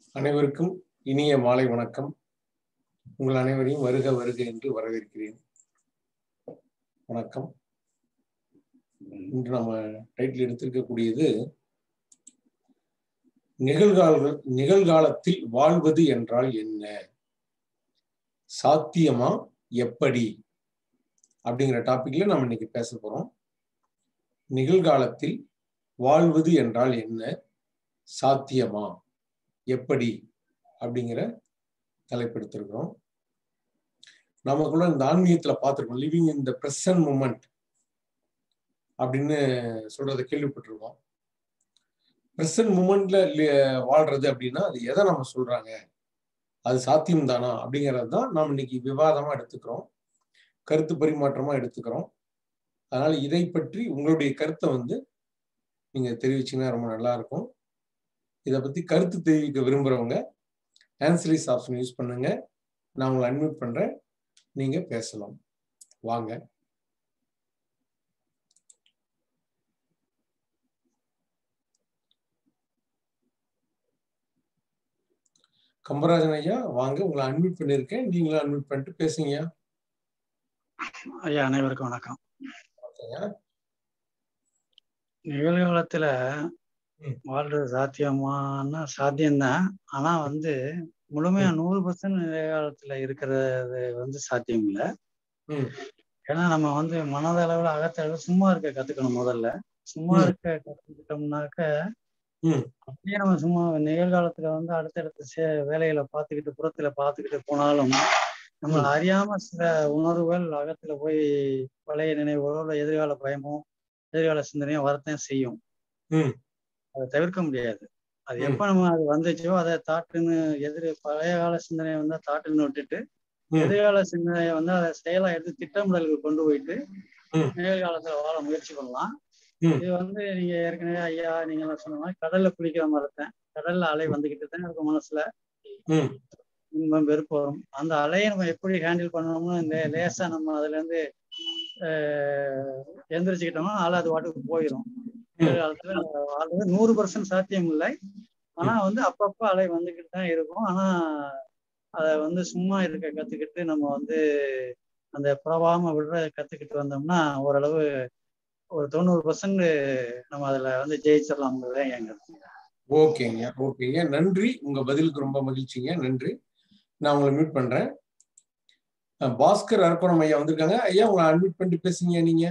அனைவருக்கும் இனிய மாலை வணக்கம் உங்கள் அனைவரையும் வருக வருக என்று வரவேற்கிறேன் வணக்கம் இன்று நம்ம டைட்டில் எடுத்திருக்கக்கூடியது நிகழ்கால நிகழ்காலத்தில் வாழ்வது என்றால் என்ன சாத்தியமா எப்படி அப்படிங்கிற டாபிக்ல நம்ம இன்னைக்கு பேச போறோம் நிகழ்காலத்தில் வாழ்வது என்றால் என்ன சாத்தியமா எப்படி அப்படிங்கிற தலைப்பெடுத்திருக்கிறோம் நமக்குள்ள இந்த ஆன்மீகத்துல பார்த்திருக்கோம் living in the present moment அப்படின்னு சொல்றதை கேள்விப்பட்டிருக்கோம் பிரசன்ட் மூமெண்ட்ல வாழ்றது அப்படின்னா அது எதை நம்ம சொல்றாங்க அது சாத்தியம் தானா அப்படிங்கிறது தான் நாம் இன்னைக்கு விவாதமா எடுத்துக்கிறோம் கருத்து பரிமாற்றமா எடுத்துக்கிறோம் அதனால இதை பற்றி உங்களுடைய கருத்தை வந்து நீங்க தெரிவிச்சீங்கன்னா ரொம்ப நல்லா இருக்கும் இதை பத்தி கருத்து தெரிவிக்க விரும்புறவங்க ஆன்சரிஸ் ஆப்ஷன் யூஸ் பண்ணுங்க நான் உங்களை அட்மிட் பண்றேன் நீங்க பேசலாம் வாங்க கம்பராஜன் ஐயா வாங்க உங்களை அட்மிட் பண்ணிருக்கேன் நீங்களும் அட்மிட் பண்ணிட்டு பேசுங்க ஐயா அனைவருக்கும் வணக்கம் நிகழ்காலத்துல வாழ்றது சாத்தியமான சாத்தியம்தான் ஆனா வந்து முழுமையா நூறு பர்சன்ட் நிகழ்காலத்துல இருக்கிறது வந்து சாத்தியம் இல்லை ஏன்னா நம்ம வந்து மனதளவுல அகத்தளவு சும்மா இருக்க கத்துக்கணும் முதல்ல சும்மா இருக்க கத்துக்கிட்டோம்னாக்க அப்படியே நம்ம சும்மா நிகழ்காலத்துல வந்து அடுத்தடுத்த சே வேலைகளை பார்த்துக்கிட்டு புறத்துல பார்த்துக்கிட்டு போனாலும் நம்ம அறியாம சில உணர்வுகள் அகத்துல போய் பழைய நினைவுகளோ இல்லை எதிர்கால பயமோ எதிர்கால சிந்தனையோ வரத்தான் செய்யும் அதை தவிர்க்க முடியாது அது எப்ப நம்ம அது வந்துச்சோ அதை தாட்டுன்னு எதிர் பழைய கால சிந்தனையை வந்து தாட்டுன்னு விட்டுட்டு எதிர்கால சிந்தனையை வந்து அதை செயலா எடுத்து திட்டமிடலுக்கு கொண்டு போயிட்டு நிகழ்காலத்துல வாழ முயற்சி பண்ணலாம் இது வந்து நீங்க ஏற்கனவே ஐயா நீங்க எல்லாம் சொன்ன மாதிரி கடல்ல குளிக்கிற மாதிரிதான் கடல்ல அலை வந்துகிட்டு தான் இருக்கும் மனசுல இன்பம் வெறுப்பு வரும் அந்த அலையை நம்ம எப்படி ஹேண்டில் பண்ணணும்னு இந்த லேசா நம்ம அதுல இருந்து எந்திரிச்சுக்கிட்டோம்னா அலை அது வாட்டுக்கு போயிடும் காலத்துல வாழ்றது நூறு பர்சன்ட் சாத்தியம் இல்லை ஆனா வந்து அப்பப்ப அலை வந்துகிட்டு தான் இருக்கும் ஆனா அதை வந்து சும்மா இருக்க கத்துக்கிட்டு நம்ம வந்து அந்த பிரபாவமா விடுற கத்துக்கிட்டு வந்தோம்னா ஓரளவு ஒரு தொண்ணூறு பர்சன்ட் நம்ம அதுல வந்து ஜெயிச்சிடலாம் எங்க ஓகேங்க ஓகேங்க நன்றி உங்க பதிலுக்கு ரொம்ப மகிழ்ச்சிங்க நன்றி நான் உங்களை மியூட் பண்றேன் பாஸ்கர் அர்ப்பணம் ஐயா வந்திருக்காங்க ஐயா உங்களை அட்மிட் பண்ணிட்டு பேசுங்க நீங்க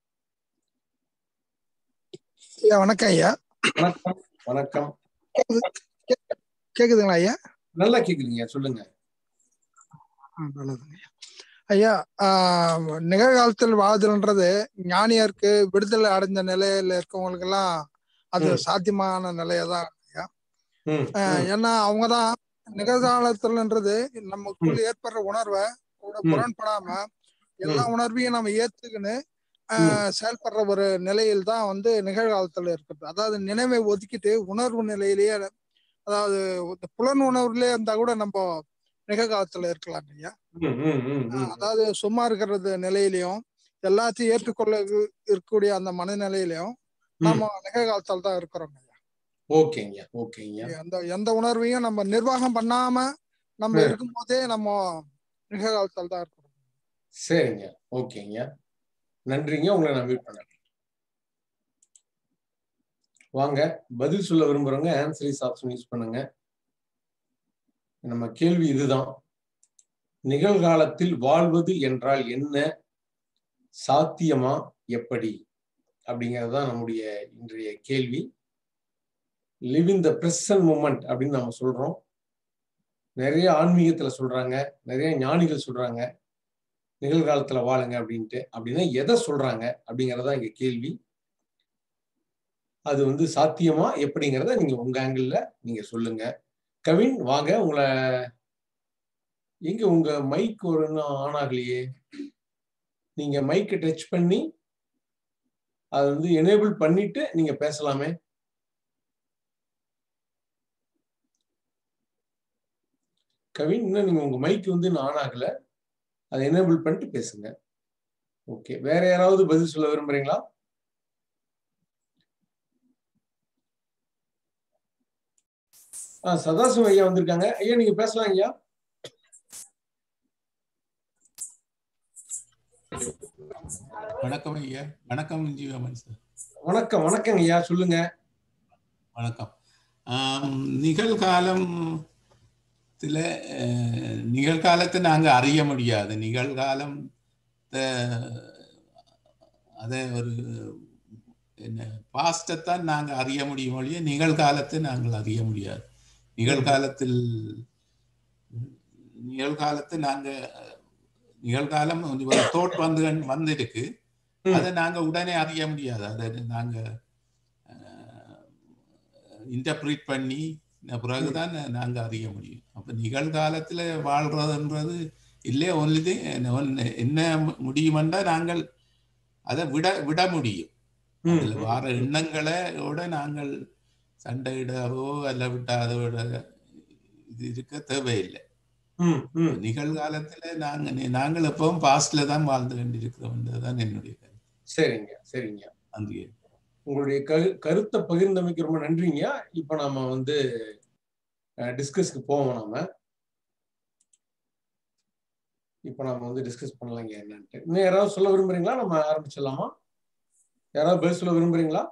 ஐயா வணக்கம் ஐயா வணக்கம் வணக்கம் கேக்குதுங்களா ஐயா நல்லா கேக்குதுங்க சொல்லுங்க நல்லதுங்க ஐயா நிகழ்காலத்தில் வாழ்தல்ன்றது ஞானியருக்கு விடுதலை அடைந்த நிலையில இருக்கவங்களுக்கு எல்லாம் அது சாத்தியமான நிலையதான் ஐயா ஏன்னா அவங்கதான் நிகழ்காலத்துலன்றது நமக்குள்ள ஏற்படுற உணர்வை கூட முரண்படாம எல்லா உணர்வையும் நம்ம ஏத்துக்கின்னு செயல்படுற ஒரு நிலையில் தான் வந்து நிகழ்காலத்துல இருக்கிறது அதாவது நினைவை ஒதுக்கிட்டு உணர்வு நிலையிலேயே அதாவது புலன் உணர்வுலயே இருந்தா கூட நம்ம நிகழ்காலத்துல இருக்கலாம் ஐயா அதாவது சும்மா இருக்கிறது நிலையிலையும் எல்லாத்தையும் ஏற்றுக்கொள்ள இருக்கக்கூடிய அந்த மனநிலையிலையும் நம்ம நிகழ்காலத்துல தான் இருக்கிறோம் ஐயா ஓகேங்க ஓகேங்க எந்த எந்த உணர்வையும் நம்ம நிர்வாகம் பண்ணாம நம்ம இருக்கும் போதே நம்ம நிகழ்காலத்தில் தான் இருக்கிறோம் சரிங்க ஓகேங்க நன்றிங்க உங்களை நான் மீட் பண்ணேன் வாங்க பதில் சொல்ல விரும்புறவங்க ஆன்சரிஸ் ஆப்ஷன் யூஸ் பண்ணுங்க நம்ம கேள்வி இதுதான் நிகழ்காலத்தில் வாழ்வது என்றால் என்ன சாத்தியமா எப்படி அப்படிங்கிறது தான் நம்முடைய இன்றைய கேள்வி live in the present moment அப்படின்னு நம்ம சொல்றோம் நிறைய ஆன்மீகத்துல சொல்றாங்க நிறைய ஞானிகள் சொல்றாங்க நிகழ்காலத்துல வாழுங்க அப்படின்ட்டு அப்படின்னா எதை சொல்றாங்க அப்படிங்கறதா இங்க கேள்வி அது வந்து சாத்தியமா எப்படிங்கிறத நீங்க உங்க ஆங்கிள் நீங்க சொல்லுங்க கவின் வாங்க உங்களை எங்க உங்க மைக் ஒரு இன்னும் ஆன் ஆகலையே நீங்க மைக்கை டச் பண்ணி அதை வந்து எனேபிள் பண்ணிட்டு நீங்க பேசலாமே கவின் இன்னும் நீங்க உங்க மைக் வந்து இன்னும் ஆன் ஆகல அதை எனேபிள் பண்ணிட்டு பேசுங்க ஓகே வேற யாராவது பதில் சொல்ல விரும்புறீங்களா ஆஹ் சதாசிவம் ஐயா வந்திருக்காங்க ஐயா நீங்க பேசலாம் ஐயா வணக்கம் ஐயா வணக்கம் ஜீவமன் சார் வணக்கம் வணக்கம் ஐயா சொல்லுங்க வணக்கம் ஆம், நிகழ்காலத்துல அஹ், நிகழ்காலத்தை நாங்கள் அறிய முடியாது நிகழ்காலம் அதை ஒரு என்ன பாஸ்டை தான் நாங்கள் அறிய முடியும் ஒழிய நிகழ்காலத்தை நாங்கள் அறிய முடியாது நிகழ்காலத்தில் நிகழ்காலத்தை நாங்கள் நிகழ்காலம் ஒரு தோட் வந்து வந்திருக்கு ம். அதை நாங்கள் உடனே அறிய முடியாது அதை நாங்கள் இன்டர்பிரிட் பண்ணி பிறகுதான் நாங்கள் அறிய முடியும் அப்போ நிகழ்காலத்தில் வாழ்றதுன்றது இல்லை ஒன்லி என்ன முடியுமென்றா நாங்கள் அதை விட விட முடியும் ம், அதில் வார எண்ணங்களோட நாங்கள் சண்டையிடவோ அல்ல விட்டு அதோட இது இருக்க தேவையில்லை ம், ம். நிகழ்காலத்துல நாங்க நாங்கள் எப்பவும் பாஸ்ட்ல தான் வாழ்ந்து கொண்டிருக்கிறோம்ன்றதுதான் என்னுடைய கருத்து சரிங்க சரிங்க நன்றி உங்களுடைய கரு கருத்தை பகிர்ந்தமைக்கு ரொம்ப நன்றிங்க இப்ப நாம வந்து டிஸ்கஸ்க்கு போவோம் நாம இப்ப நாம வந்து டிஸ்கஸ் பண்ணலாங்க என்னன்ட்டு இன்னும் யாராவது சொல்ல விரும்புறீங்களா நம்ம ஆரம்பிச்சிடலாமா யாராவது பதில் சொல்ல விரும்புறீங்களா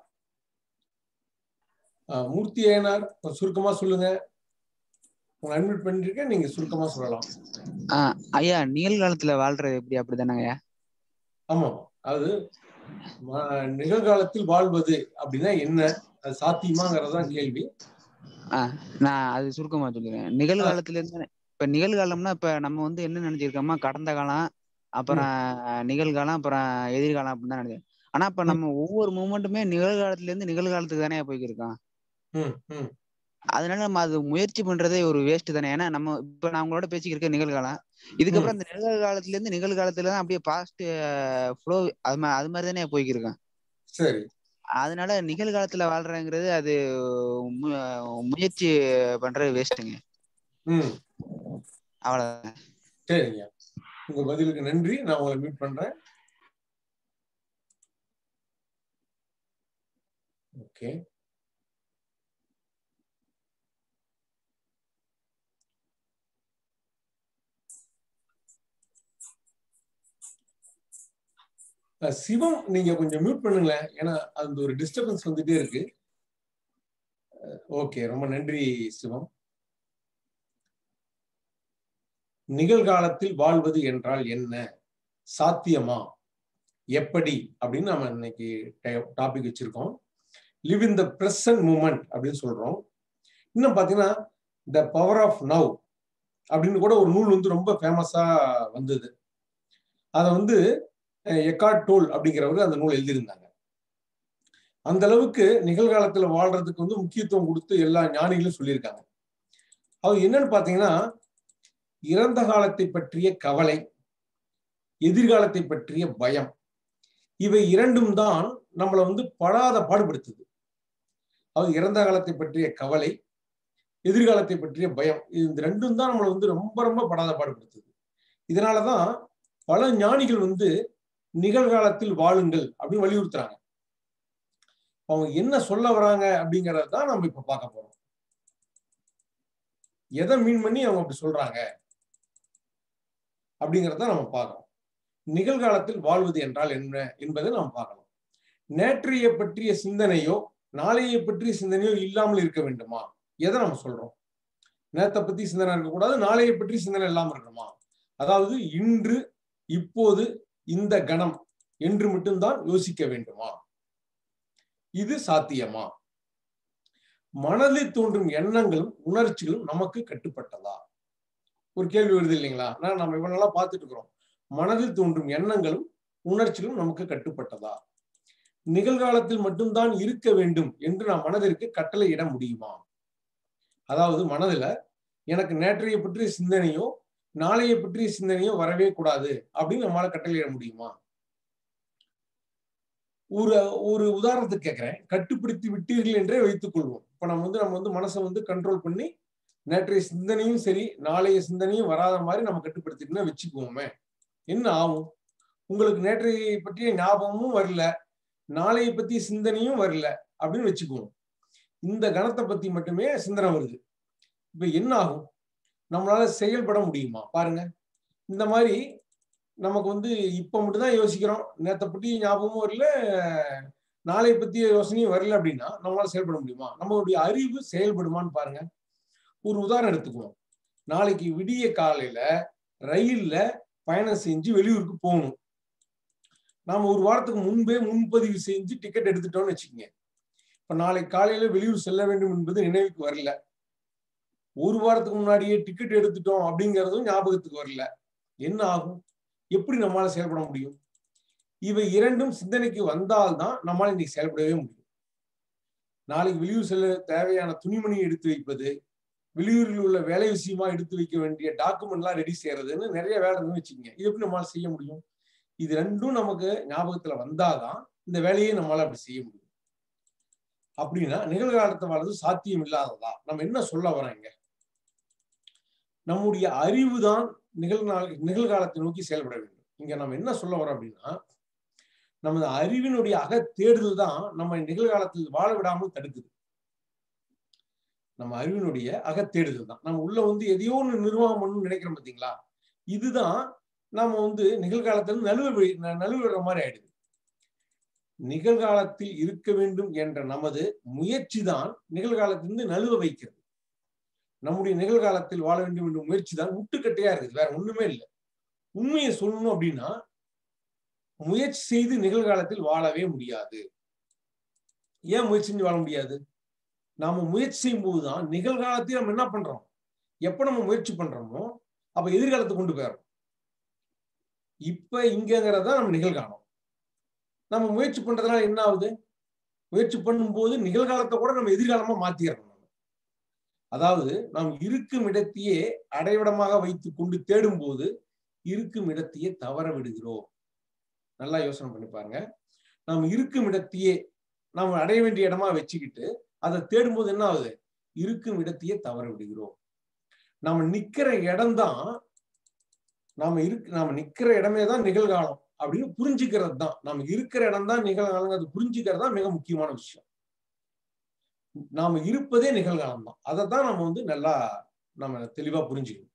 ஆஹ் மூர்த்தி ஏனார் கொஞ்சம் சுருக்கமா சொல்லுங்க உங்களை அட்மிட் பண்ணிருக்கேன் நீங்க சுருக்கமா சொல்லலாம் ஆஹ் ஐயா நிகழ்காலத்துல வாழ்றது எப்படி அப்படிதானங்க ஐயா ஆமா அது ம- நிகழ்காலத்தில் வாழ்வது அப்படின்னா என்ன அது சாத்தியமாங்கிறதான் கேள்வி ஆஹ் நான் அது சுருக்கமா சொல்லுறேன் நிகழ்காலத்துல இருந்து இப்ப நிகழ்காலம்னா இப்ப நம்ம வந்து என்ன நினைச்சிருக்கோமா கடந்த காலம் அப்புறம் நிகழ்காலம் அப்புறம் எதிர்காலம் அப்படின்னு தான் நினைச்சேன் ஆனா இப்ப நம்ம ஒவ்வொரு மூமெண்ட்டுமே நிகழ்காலத்துல இருந்து நிகழ்காலத்துக்கு தானே போய்க்கிருக்கோம் ம் ம் அதனால நம்ம அது முயற்சி பண்றதே ஒரு வேஸ்ட் தானே ஏன்னா நம்ம இப்ப நான் உங்களோட பேசிக்கிருக்க நிகழ்காலம் இதுக்கப்புறம் இந்த நிகழ்காலத்துல இருந்து நிகழ்காலத்துல தான் அப்படியே பாஸ்ட் ஃப்ளோ அது மா- அது மாதிரி தானே போய்க்கிருக்கோம் சரி அதனால நிகழ்காலத்துல வாழ்றேங்கிறது அது மு- முயற்சி பண்றது வேஸ்ட்டுங்க ம் அவ்வளவுதான் சரிங்க உங்க பதிலுக்கு நன்றி நான் உங்களை மீட் பண்றேன் ஓகே அஹ் சிவம் நீங்க கொஞ்சம் மியூட் பண்ணுங்களேன் ஏன்னா அந்த ஒரு டிஸ்டர்பன்ஸ் வந்துட்டே இருக்கு ஓகே ரொம்ப நன்றி சிவம் நிகழ்காலத்தில் வாழ்வது என்றால் என்ன சாத்தியமா எப்படி அப்படின்னு நம்ம இன்னைக்கு டாபிக் வச்சிருக்கோம் live in the present moment அப்படின்னு சொல்றோம் இன்னும் பாத்தீங்கன்னா த பவர் ஆஃப் நவ் அப்படின்னு கூட ஒரு நூல் வந்து ரொம்ப ஃபேமஸா வந்தது அதை வந்து எக்கார்ட் டோல் அப்படிங்கிறவர் அந்த நூல் எழுதியிருந்தாங்க அந்த அளவுக்கு நிகழ்காலத்துல வாழ்றதுக்கு வந்து முக்கியத்துவம் கொடுத்து எல்லா ஞானிகளும் சொல்லியிருக்காங்க அது என்னன்னு பாத்தீங்கன்னா இறந்த காலத்தை பற்றிய கவலை எதிர்காலத்தை பற்றிய பயம் இவை இரண்டும் தான் நம்மளை வந்து படாத பாடுபடுத்துது அது இறந்த காலத்தை பற்றிய கவலை எதிர்காலத்தை பற்றிய பயம் இந்த ரெண்டும் தான் நம்மளை வந்து ரொம்ப ரொம்ப படாத பாடுபடுத்துது இதனாலதான் பல ஞானிகள் வந்து நிகழ்காலத்தில் வாழுங்கள் அப்படின்னு வலியுறுத்துறாங்க அவங்க என்ன சொல்ல வராங்க அப்படிங்கறத தான் நம்ம இப்ப பார்க்க போறோம் எதை மீன் பண்ணி அவங்க அப்படி சொல்றாங்க அப்படிங்கறத நம்ம பார்க்கணும் நிகழ்காலத்தில் வாழ்வது என்றால் என்ன என்பதை நாம் பார்க்கணும் நேற்றைய பற்றிய சிந்தனையோ நாளைய பற்றிய சிந்தனையோ இல்லாமல் இருக்க வேண்டுமா எதை நம்ம சொல்றோம் நேத்தை பத்தி சிந்தனை இருக்கக்கூடாது நாளைய பற்றி சிந்தனை இல்லாமல் இருக்கணுமா அதாவது இன்று இப்போது இந்த கணம் என்று மட்டும்தான் யோசிக்க வேண்டுமா இது சாத்தியமா மனதில் தோன்றும் எண்ணங்களும் உணர்ச்சிகளும் நமக்கு கட்டுப்பட்டதா ஒரு கேள்வி வருது இல்லைங்களா நான் நம்ம இவ்வளவு நாளா பார்த்துட்டு இருக்கிறோம் மனதில் தோன்றும் எண்ணங்களும் உணர்ச்சிகளும் நமக்கு கட்டுப்பட்டதா நிகழ்காலத்தில் மட்டும்தான் இருக்க வேண்டும் என்று நான் மனதிற்கு கட்டளை இட முடியுமா அதாவது மனதுல எனக்கு நேற்றைய பற்றிய சிந்தனையோ நாளைய பற்றிய சிந்தனையோ வரவே கூடாது அப்படின்னு நம்மளால கட்டளையிட முடியுமா ஒரு ஒரு உதாரணத்துக்கு கேட்கிறேன் கட்டுப்படுத்தி விட்டீர்கள் என்றே வைத்துக் கொள்வோம் இப்ப நம்ம வந்து நம்ம வந்து மனசை வந்து கண்ட்ரோல் பண்ணி நேற்றைய சிந்தனையும் சரி நாளைய சிந்தனையும் வராத மாதிரி நம்ம கட்டுப்படுத்திட்டுனா வச்சுக்குவோமே என்ன ஆகும் உங்களுக்கு நேற்றைய பற்றிய ஞாபகமும் வரல நாளைய பத்திய சிந்தனையும் வரல அப்படின்னு வச்சுக்குவோம் இந்த கணத்தை பத்தி மட்டுமே சிந்தனை வருது இப்ப என்ன ஆகும் நம்மளால செயல்பட முடியுமா பாருங்க இந்த மாதிரி நமக்கு வந்து இப்ப மட்டும்தான் யோசிக்கிறோம் நேத்தை பத்தி ஞாபகமும் வரல நாளை பத்திய யோசனையும் வரல அப்படின்னா நம்மளால செயல்பட முடியுமா நம்மளுடைய அறிவு செயல்படுமான்னு பாருங்க ஒரு உதாரணம் எடுத்துக்குவோம் நாளைக்கு விடிய காலையில ரயில்ல பயணம் செஞ்சு வெளியூருக்கு போகணும் நாம ஒரு வாரத்துக்கு முன்பே முன்பதிவு செஞ்சு டிக்கெட் எடுத்துட்டோம்னு வச்சுக்கோங்க இப்ப நாளைக்கு காலையில வெளியூர் செல்ல வேண்டும் என்பது நினைவுக்கு வரல ஒரு வாரத்துக்கு முன்னாடியே டிக்கெட் எடுத்துட்டோம் அப்படிங்கறதும் ஞாபகத்துக்கு வரல என்ன ஆகும் எப்படி நம்மளால செயல்பட முடியும் இவை இரண்டும் சிந்தனைக்கு வந்தால்தான் நம்மளால இன்னைக்கு செயல்படவே முடியும் நாளைக்கு வெளியூர் செல்ல தேவையான துணிமணி எடுத்து வைப்பது வெளியூரில் உள்ள வேலை விஷயமா எடுத்து வைக்க வேண்டிய டாக்குமெண்ட்லாம் ரெடி செய்யறதுன்னு நிறைய வேலை இருந்து வச்சுக்கோங்க இது எப்படி நம்மளால செய்ய முடியும் இது ரெண்டும் நமக்கு ஞாபகத்துல வந்தாதான் இந்த வேலையை நம்மளால அப்படி செய்ய முடியும் அப்படின்னா நிகழ்காலத்தை வாழ்றது சாத்தியம் இல்லாததா நம்ம என்ன சொல்ல வரோம் இங்க நம்முடைய அறிவு தான் நிகழ்நாள் நிகழ்காலத்தை நோக்கி செயல்பட வேண்டும் இங்க நம்ம என்ன சொல்ல வரோம் அப்படின்னா நமது அறிவினுடைய அகத்தேடுதல் தான் நம்ம நிகழ்காலத்தில் வாழ விடாமல் தடுக்குது நம்ம அறிவினுடைய அகத்தேடுதல் தான் நம்ம உள்ள வந்து எதையோ ஒன்று நிர்வாகம் பண்ணணும்னு நினைக்கிறோம் பார்த்தீங்களா இதுதான் நாம வந்து நிகழ்காலத்துல நழுவ நழுவிடுற மாதிரி ஆயிடுது நிகழ்காலத்தில் இருக்க வேண்டும் என்ற நமது முயற்சி தான் நிகழ்காலத்திலிருந்து நழுவ வைக்கிறது நம்முடைய நிகழ்காலத்தில் வாழ வேண்டும் என்ற முயற்சி தான் முட்டுக்கட்டையா இருக்குது வேற ஒண்ணுமே இல்லை உண்மையை சொல்லணும் அப்படின்னா முயற்சி செய்து நிகழ்காலத்தில் வாழவே முடியாது ஏன் முயற்சி செஞ்சு வாழ முடியாது நாம முயற்சி செய்யும் போதுதான் நிகழ்காலத்தையும் நம்ம என்ன பண்றோம் எப்ப நம்ம முயற்சி பண்றோமோ அப்ப எதிர்காலத்தை கொண்டு போயிடுறோம் இப்ப இங்கிறதா நம்ம நிகழ்காலம் நம்ம முயற்சி பண்றதுனால என்ன ஆகுது முயற்சி பண்ணும்போது நிகழ்காலத்தை கூட நம்ம எதிர்காலமா மாத்திடுறோம் நம்ம அதாவது நாம் இருக்கும் இடத்தையே அடைவிடமாக வைத்து கொண்டு தேடும் போது இருக்கும் இடத்தையே தவற விடுகிறோம் நல்லா யோசனை பண்ணி பாருங்க நாம் இருக்கும் இடத்தையே நாம் அடைய வேண்டிய இடமா வச்சுக்கிட்டு அதை தேடும்போது என்ன ஆகுது இருக்கும் இடத்தையே தவற விடுகிறோம் நாம நிக்கிற இடம்தான் நாம இருக்கு நாம நிக்கிற இடமே தான் நிகழ்காலம் அப்படின்னு புரிஞ்சுக்கிறது தான் நாம இருக்கிற இடம் தான் நிகழ்காலம் அது புரிஞ்சுக்கிறது தான் மிக முக்கியமான விஷயம் நாம இருப்பதே நிகழ்காலம் தான் அதை தான் நம்ம வந்து நல்லா நம்ம தெளிவா புரிஞ்சுக்கணும்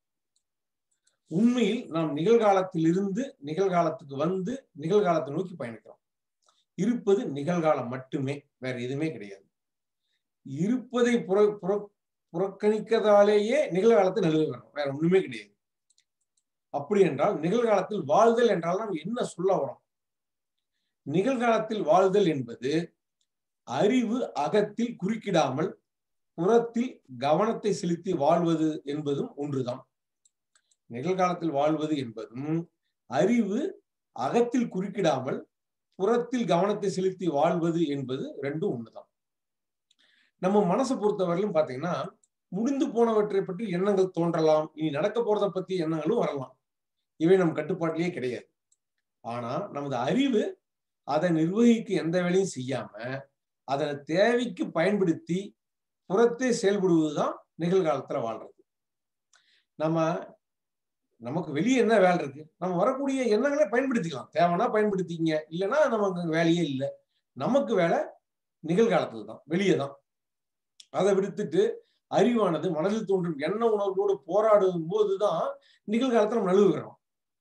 உண்மையில் நாம் நிகழ்காலத்தில் இருந்து நிகழ்காலத்துக்கு வந்து நிகழ்காலத்தை நோக்கி பயணிக்கிறோம் இருப்பது நிகழ்காலம் மட்டுமே வேற எதுவுமே கிடையாது இருப்பதை புற புற புறக்கணிக்கிறதாலேயே நிகழ்காலத்தை நழுவ வேணும் வேற ஒண்ணுமே கிடையாது அப்படி என்றால் நிகழ்காலத்தில் வாழ்தல் என்றால் நாம் என்ன சொல்ல வரோம் நிகழ்காலத்தில் வாழ்தல் என்பது அறிவு அகத்தில் குறுக்கிடாமல் புறத்தில் கவனத்தை செலுத்தி வாழ்வது என்பதும் ஒன்றுதான் நிகழ்காலத்தில் வாழ்வது என்பதும் அறிவு அகத்தில் குறுக்கிடாமல் புறத்தில் கவனத்தை செலுத்தி வாழ்வது என்பது ரெண்டும் ஒண்ணுதான் நம்ம மனசை பொறுத்தவரையிலும் பாத்தீங்கன்னா முடிந்து போனவற்றை பற்றி எண்ணங்கள் தோன்றலாம் இனி நடக்க போறதை பத்தி எண்ணங்களும் வரலாம் இவை நம் கட்டுப்பாட்டிலேயே கிடையாது ஆனா நமது அறிவு அதை நிர்வகிக்க எந்த வேலையும் செய்யாம அதனை தேவைக்கு பயன்படுத்தி புறத்தே செயல்படுவதுதான் நிகழ்காலத்துல வாழ்றது நம்ம நமக்கு வெளியே என்ன வேலை இருக்கு நம்ம வரக்கூடிய எண்ணங்களை பயன்படுத்திக்கலாம் தேவைன்னா பயன்படுத்திங்க இல்லைன்னா நமக்கு வேலையே இல்லை நமக்கு வேலை நிகழ்காலத்துல தான் வெளியே தான் அதை விடுத்துட்டு அறிவானது மனதில் தோன்றும் எண்ண உணர்வோடு போராடும் போதுதான் நிகழ்காலத்தை நம்ம நழுவுகிறோம்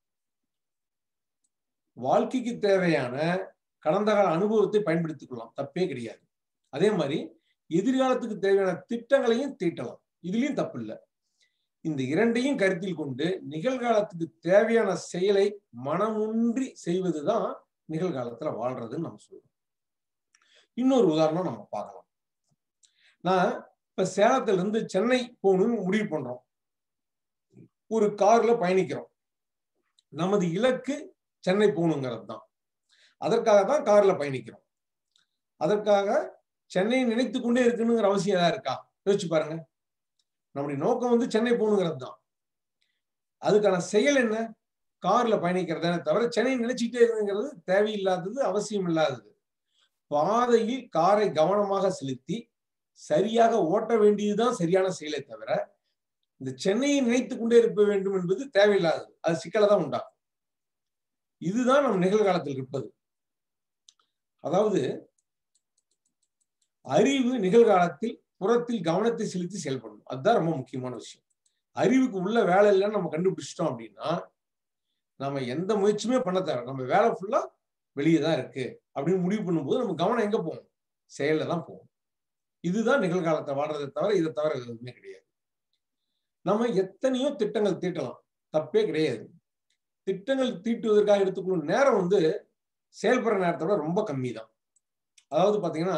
வாழ்க்கைக்கு தேவையான கடந்த கால அனுபவத்தை பயன்படுத்திக் கொள்ளலாம் தப்பே கிடையாது அதே மாதிரி எதிர்காலத்துக்கு தேவையான திட்டங்களையும் தீட்டலாம் இதுலயும் தப்பு இல்லை இந்த இரண்டையும் கருத்தில் கொண்டு நிகழ்காலத்துக்கு தேவையான செயலை மனமுன்றி செய்வதுதான் நிகழ்காலத்துல வாழ்றதுன்னு நம்ம சொல்றோம் இன்னொரு உதாரணம் நம்ம பார்க்கலாம் நான் இப்ப சேலத்துல இருந்து சென்னை போகணும்னு முடிவு பண்றோம் ஒரு கார்ல பயணிக்கிறோம் நமது இலக்கு சென்னை போகணுங்கிறது தான் அதற்காக தான் கார்ல பயணிக்கிறோம் அதற்காக சென்னையை நினைத்து கொண்டே இருக்கணுங்கிற அவசியம் ஏதாவது இருக்கா யோசிச்சு பாருங்க நம்முடைய நோக்கம் வந்து சென்னை போகணுங்கிறது தான் அதுக்கான செயல் என்ன கார்ல பயணிக்கிறதானே தவிர சென்னை நினைச்சுக்கிட்டே இருக்குங்கிறது தேவையில்லாதது அவசியம் இல்லாதது பாதையில் காரை கவனமாக செலுத்தி சரியாக ஓட்ட வேண்டியதுதான் சரியான செயலை தவிர இந்த சென்னையை நினைத்து கொண்டே இருக்க வேண்டும் என்பது தேவையில்லாதது அது சிக்கலை தான் உண்டாகும் இதுதான் நம் நிகழ்காலத்தில் இருப்பது அதாவது அறிவு நிகழ்காலத்தில் புறத்தில் கவனத்தை செலுத்தி செயல்படும் அதுதான் ரொம்ப முக்கியமான விஷயம் அறிவுக்கு உள்ள வேலை இல்லைன்னு நம்ம கண்டுபிடிச்சிட்டோம் அப்படின்னா நம்ம எந்த முயற்சியுமே பண்ண தேவை நம்ம வேலை ஃபுல்லா வெளியே தான் இருக்கு அப்படின்னு முடிவு பண்ணும்போது நம்ம கவனம் எங்க போகும் செயல்ல தான் போகும் இதுதான் நிகழ்காலத்தை வாழ்றதை தவிர இதை தவிர எதுவுமே கிடையாது நம்ம எத்தனையோ திட்டங்கள் தீட்டலாம் தப்பே கிடையாது திட்டங்கள் தீட்டுவதற்காக எடுத்துக்கொள்ளும் நேரம் வந்து செயல்படுற நேரத்தை விட ரொம்ப கம்மி தான் அதாவது பாத்தீங்கன்னா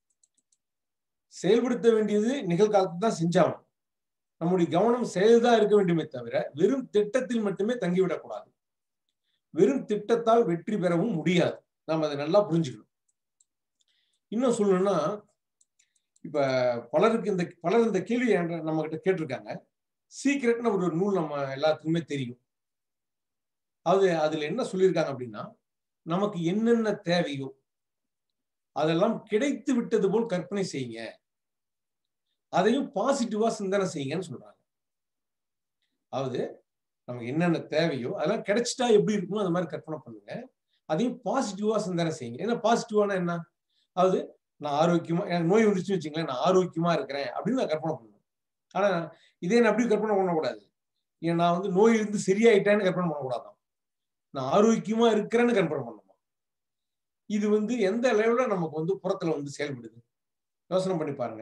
செயல்படுத்த வேண்டியது நிகழ்காலத்தை தான் செஞ்சாகணும் நம்முடைய கவனம் செயல்தான் இருக்க வேண்டுமே தவிர வெறும் திட்டத்தில் மட்டுமே தங்கிவிடக்கூடாது வெறும் திட்டத்தால் வெற்றி பெறவும் முடியாது நாம் அதை நல்லா புரிஞ்சுக்கணும் இன்னும் சொல்லணும்னா இப்ப பலருக்கு இந்த பலர் இந்த கேள்வி நம்ம கிட்ட கேட்டிருக்காங்க சீக்கிரட்னு ஒரு நூல் நம்ம எல்லாத்துக்குமே தெரியும் அது அதுல என்ன சொல்லியிருக்காங்க அப்படின்னா நமக்கு என்னென்ன தேவையோ அதெல்லாம் கிடைத்து விட்டது போல் கற்பனை செய்யுங்க அதையும் பாசிட்டிவா சிந்தனை செய்யுங்கன்னு சொல்றாங்க அதாவது நமக்கு என்னென்ன தேவையோ அதெல்லாம் கிடைச்சிட்டா எப்படி இருக்குமோ அந்த மாதிரி கற்பனை பண்ணுங்க அதையும் பாசிட்டிவா சிந்தனை செய்யுங்க ஏன்னா பாசிட்டிவானா என்ன அதாவது நான் ஆரோக்கியமா எனக்கு நோய் வந்துச்சுன்னு வச்சுங்களேன் நான் ஆரோக்கியமா இருக்கிறேன் அப்படின்னு நான் கற்பனை பண்ணுவேன் ஆனா இதே நான் அப்படி கற்பனை பண்ணக்கூடாது ஏன் நான் வந்து நோய் இருந்து சரியாயிட்டேன்னு கற்பனை பண்ணக்கூடாதான் நான் ஆரோக்கியமா இருக்கிறேன்னு கற்பனை பண்ணணுமா இது வந்து எந்த லெவல்ல நமக்கு வந்து புறத்துல வந்து செயல்படுது யோசனை பண்ணி பாருங்க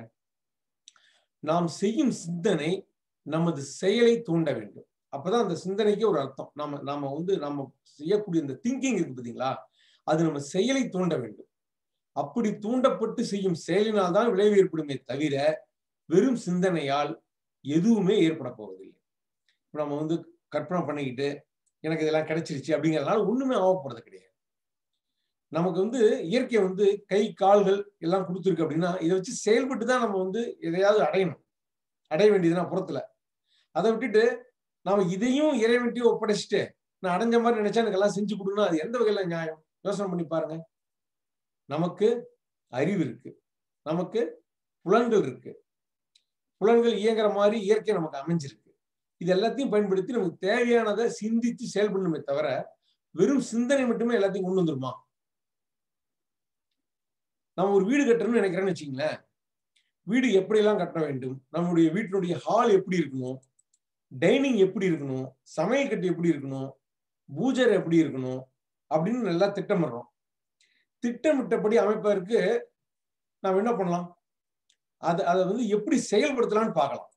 நாம் செய்யும் சிந்தனை நமது செயலை தூண்ட வேண்டும் அப்பதான் அந்த சிந்தனைக்கு ஒரு அர்த்தம் நாம நாம வந்து நம்ம செய்யக்கூடிய இந்த திங்கிங் இருக்கு பார்த்தீங்களா அது நம்ம செயலை தூண்ட வேண்டும் அப்படி தூண்டப்பட்டு செய்யும் செயலினால் தான் விளைவு ஏற்படுமே தவிர வெறும் சிந்தனையால் எதுவுமே ஏற்பட போவதில்லை நம்ம வந்து கற்பனை பண்ணிக்கிட்டு எனக்கு இதெல்லாம் கிடைச்சிருச்சு அப்படிங்கிறதுனால ஒண்ணுமே ஆக போறது கிடையாது நமக்கு வந்து இயற்கை வந்து கை கால்கள் எல்லாம் கொடுத்துருக்கு அப்படின்னா இதை வச்சு செயல்பட்டு தான் நம்ம வந்து எதையாவது அடையணும் அடைய வேண்டியதுனா புறத்துல அதை விட்டுட்டு நாம இதையும் இறைவன்ட்டியும் ஒப்படைச்சிட்டு நான் அடைஞ்ச மாதிரி நினைச்சா எனக்கு எல்லாம் செஞ்சு கொடுக்கணும் அது எந்த வகையில நியாயம் யோசனை பண்ணி பாருங்க நமக்கு அறிவு இருக்கு நமக்கு புலன்கள் இருக்கு புலன்கள் இயங்குற மாதிரி இயற்கை நமக்கு அமைஞ்சிருக்கு இது எல்லாத்தையும் பயன்படுத்தி நமக்கு தேவையானதை சிந்தித்து செயல்படணுமே தவிர வெறும் சிந்தனை மட்டுமே எல்லாத்தையும் கொண்டு வந்துருமா நம்ம ஒரு வீடு கட்டணும்னு நினைக்கிறேன்னு வச்சுங்களேன் வீடு எப்படியெல்லாம் கட்ட வேண்டும் நம்மளுடைய வீட்டினுடைய ஹால் எப்படி இருக்கணும் டைனிங் எப்படி இருக்கணும் சமையல் கட்டு எப்படி இருக்கணும் பூஜர் எப்படி இருக்கணும் அப்படின்னு நல்லா திட்டமிடுறோம் திட்டமிட்டபடி அமைப்பதற்கு நாம் என்ன பண்ணலாம் அது அதை வந்து எப்படி செயல்படுத்தலாம்னு பார்க்கலாம்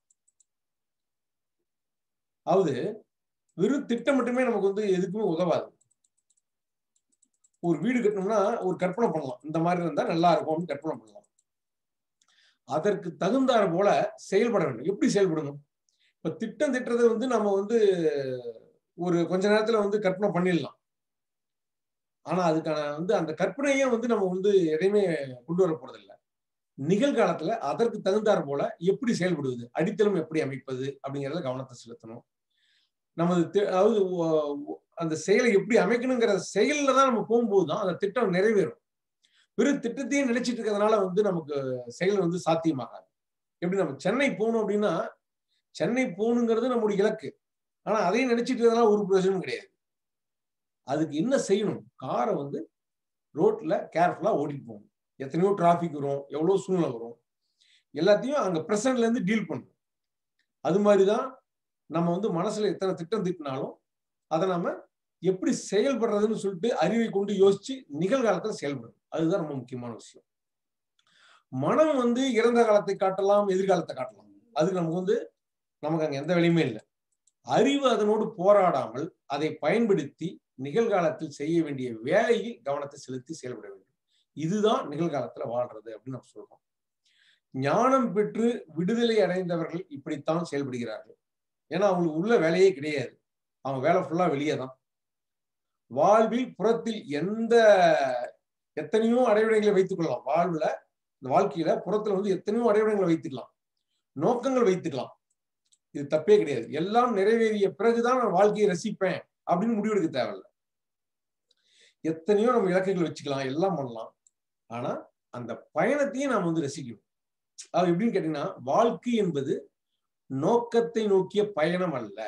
அதாவது வெறும் திட்டம் மட்டுமே நமக்கு வந்து எதுக்குமே உதவாது ஒரு வீடு கட்டணும்னா ஒரு கற்பனை பண்ணலாம் இந்த மாதிரி இருந்தா நல்லா இருக்கும்னு கற்பனை பண்ணலாம் அதற்கு தகுந்தாறு போல செயல்பட வேண்டும் எப்படி செயல்படணும் இப்ப திட்டம் திட்டுறதை வந்து நம்ம வந்து ஒரு கொஞ்ச நேரத்துல வந்து கற்பனை பண்ணிடலாம் ஆனா அதுக்கான வந்து அந்த கற்பனையே வந்து நம்ம வந்து எதையுமே கொண்டு வர போறது இல்லை நிகழ்காலத்துல அதற்கு தகுந்தாறு போல எப்படி செயல்படுவது அடித்தளம் எப்படி அமைப்பது அப்படிங்கறத கவனத்தை செலுத்தணும் நமது அதாவது அந்த செயலை எப்படி அமைக்கணுங்கிற செயல்ல தான் நம்ம போகும்போது தான் அந்த திட்டம் நிறைவேறும் வெறும் திட்டத்தையும் நினைச்சிட்டு இருக்கிறதுனால வந்து நமக்கு செயல் வந்து சாத்தியமாகாது எப்படி நம்ம சென்னை போகணும் அப்படின்னா சென்னை போகணுங்கிறது நம்முடைய இலக்கு ஆனா அதையும் நினைச்சிட்டு இருக்கிறதுனால ஒரு பிரயோஜனமும் கிடையாது அதுக்கு என்ன செய்யணும் காரை வந்து ரோட்ல கேர்ஃபுல்லா ஓட்டிட்டு போகணும் எத்தனையோ டிராபிக் வரும் எவ்வளவு சூழ்நிலை வரும் எல்லாத்தையும் அங்க பிரசன்ட்ல இருந்து டீல் பண்ணணும் அது மாதிரிதான் நம்ம வந்து மனசுல எத்தனை திட்டம் திட்டினாலும் அதை நாம எப்படி செயல்படுறதுன்னு சொல்லிட்டு அறிவை கொண்டு யோசிச்சு நிகழ்காலத்துல செயல்படணும் அதுதான் ரொம்ப முக்கியமான விஷயம் மனம் வந்து இறந்த காலத்தை காட்டலாம் எதிர்காலத்தை காட்டலாம் அதுக்கு நமக்கு வந்து நமக்கு அங்க எந்த வேலையுமே இல்லை அறிவு அதனோடு போராடாமல் அதை பயன்படுத்தி நிகழ்காலத்தில் செய்ய வேண்டிய வேலையில் கவனத்தை செலுத்தி செயல்பட வேண்டும் இதுதான் நிகழ்காலத்துல வாழ்றது அப்படின்னு நம்ம சொல்றோம் ஞானம் பெற்று விடுதலை அடைந்தவர்கள் இப்படித்தான் செயல்படுகிறார்கள் ஏன்னா அவங்களுக்கு உள்ள வேலையே கிடையாது அவங்க வேலை ஃபுல்லா வெளியே தான் வாழ்வில் புறத்தில் எந்த எத்தனையோ அடைவிடங்களை வைத்துக் கொள்ளலாம் வாழ்வுல இந்த வாழ்க்கையில புறத்துல வந்து எத்தனையோ அடைவிடங்களை வைத்துக்கலாம் நோக்கங்கள் வைத்துக்கலாம் இது தப்பே கிடையாது எல்லாம் நிறைவேறிய பிறகுதான் நான் வாழ்க்கையை ரசிப்பேன் அப்படின்னு முடிவெடுக்க தேவையில்ல எத்தனையோ நம்ம இலக்குகள் வச்சுக்கலாம் எல்லாம் பண்ணலாம் ஆனா அந்த பயணத்தையும் நாம் வந்து ரசிக்கணும் அது எப்படின்னு கேட்டீங்கன்னா வாழ்க்கை என்பது நோக்கத்தை நோக்கிய பயணம் அல்ல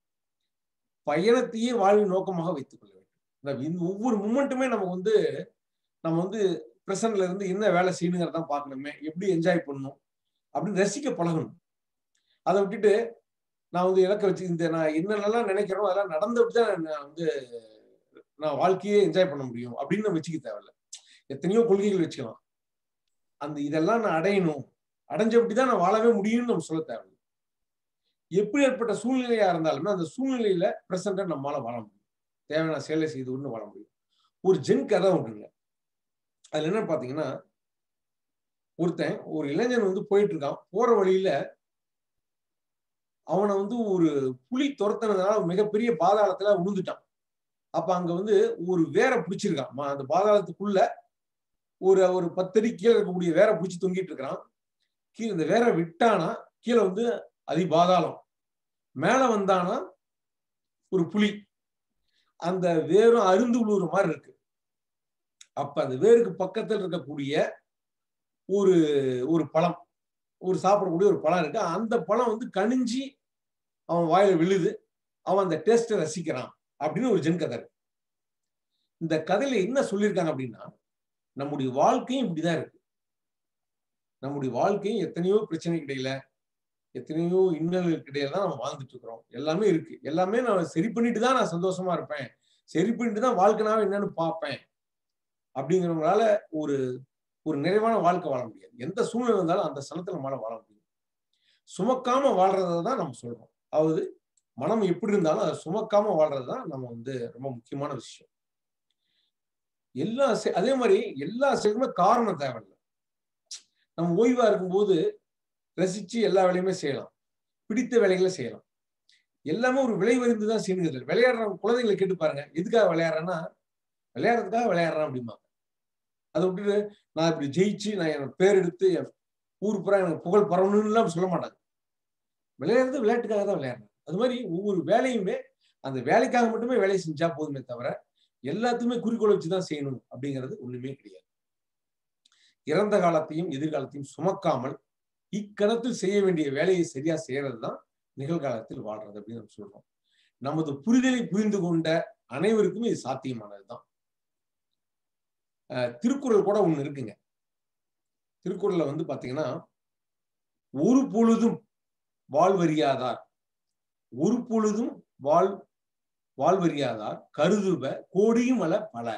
பயணத்தையே வாழ்வின் நோக்கமாக வைத்துக் கொள்ள வேண்டும் ஒவ்வொரு மூமெண்ட்டுமே நமக்கு வந்து நம்ம வந்து பிரசன்ட்ல இருந்து என்ன வேலை செய்யணுங்கிறதான் பார்க்கணுமே எப்படி என்ஜாய் பண்ணணும் அப்படின்னு ரசிக்க பழகணும் அதை விட்டுட்டு நான் வந்து இலக்க வச்சு இந்த நான் என்னென்னலாம் நினைக்கிறோம் அதெல்லாம் நடந்து விட்டு தான் நான் வந்து நான் வாழ்க்கையே என்ஜாய் பண்ண முடியும் அப்படின்னு நம்ம வச்சுக்க தேவையில்ல எத்தனையோ கொள்கைகள் வச்சுக்கலாம் அந்த இதெல்லாம் நான் அடையணும் அடைஞ்ச விட்டு தான் நான் வாழவே முடியும்னு நம்ம சொல்ல தேவையில்லை எப்படி ஏற்பட்ட சூழ்நிலையா இருந்தாலுமே அந்த சூழ்நிலையில பிரசண்டா நம்மளால வாழ முடியும் தேவையான சேலை செய்து கொண்டு வாழ முடியும் ஒரு ஜென் கதை உண்டுங்க அதுல என்ன பாத்தீங்கன்னா ஒருத்தன் ஒரு இளைஞன் வந்து போயிட்டு இருக்கான் போற வழியில அவனை வந்து ஒரு புலி துரத்துனதுனால மிகப்பெரிய பாதாளத்துல விழுந்துட்டான் அப்ப அங்க வந்து ஒரு வேற பிடிச்சிருக்கான் ம- அந்த பாதாளத்துக்குள்ள ஒரு ஒரு பத்தடி கீழே இருக்கக்கூடிய வேற பிடிச்சி தொங்கிட்டு இருக்கிறான் கீழே இந்த வேற விட்டானா கீழே வந்து அதி பாதாளம் மேல வந்தானா ஒரு புலி அந்த வேரும் அருந்து உழுவுற மாதிரி இருக்கு அப்ப அந்த வேருக்கு பக்கத்தில் இருக்கக்கூடிய ஒரு ஒரு பழம் ஒரு சாப்பிடக்கூடிய ஒரு பழம் இருக்கு அந்த பழம் வந்து கனிஞ்சி அவன் வாயில விழுது அவன் அந்த டேஸ்ட்டை ரசிக்கிறான் அப்படின்னு ஒரு ஜென் கதை இருக்கு இந்த கதையில என்ன சொல்லியிருக்காங்க அப்படின்னா நம்முடைய வாழ்க்கையும் இப்படிதான் இருக்கு நம்முடைய வாழ்க்கையும் எத்தனையோ பிரச்சனைக்கு இடையில எத்தனையோ இன்னல்களுக்கு இடையில தான் நம்ம வாழ்ந்துட்டு இருக்கிறோம் எல்லாமே இருக்கு எல்லாமே நான் சரி பண்ணிட்டு தான் நான் சந்தோஷமா இருப்பேன் சரி பண்ணிட்டு தான் வாழ்க்கைனாவே என்னன்னு பார்ப்பேன் அப்படிங்கிறவங்களால ஒரு ஒரு நிறைவான வாழ்க்கை வாழ முடியாது எந்த சூழ்நிலை இருந்தாலும் அந்த சனத்துல நம்மளால வாழ முடியும் சுமக்காம வாழ்றதை தான் நம்ம சொல்றோம் அதாவது மனம் எப்படி இருந்தாலும் அதை சுமக்காம வாழ்றது தான் நம்ம வந்து ரொம்ப முக்கியமான விஷயம் எல்லா செ- அதே மாதிரி எல்லா செயலுமே காரணம் தேவையில்லை நம்ம ஓய்வா இருக்கும்போது ரசிச்சு எல்லா வேலையுமே செய்யலாம் பிடித்த வேலைகளை செய்யலாம் எல்லாமே ஒரு விலை வரிந்து தான் செய்யணுங்கிறது விளையாடுறவங்க குழந்தைங்களை கேட்டு பாருங்க எதுக்காக விளையாடுறேன்னா விளையாடுறதுக்காக விளையாடுறேன் அப்படிம்பாங்க அதை விட்டுட்டு நான் இப்படி ஜெயிச்சு நான் என் பேர் எடுத்து என் ஊர் புறா எனக்கு புகழ் பரவணும்லாம் சொல்ல மாட்டாங்க விளையாடுறது விளையாட்டுக்காக தான் விளையாடுறேன் அது மாதிரி ஒவ்வொரு வேலையுமே அந்த வேலைக்காக மட்டுமே வேலையை செஞ்சா போதுமே தவிர எல்லாத்தையுமே குறிக்கோளை வச்சு தான் செய்யணும் அப்படிங்கிறது ஒண்ணுமே கிடையாது இறந்த காலத்தையும் எதிர்காலத்தையும் சுமக்காமல் இக்கணத்தில் செய்ய வேண்டிய வேலையை சரியா செய்யறது தான் நிகழ்காலத்தில் வாழ்றது அப்படின்னு நம்ம சொல்றோம் நமது புரிதலை புரிந்து கொண்ட அனைவருக்குமே இது சாத்தியமானதுதான் அஹ் திருக்குறள் கூட ஒண்ணு இருக்குங்க திருக்குறள்ல வந்து பாத்தீங்கன்னா ஒரு பொழுதும் வாழ்வறியாதார் ஒரு பொழுதும் வாழ் வாழ்வறியாதார் கருதுப கோடியும் அல்ல பல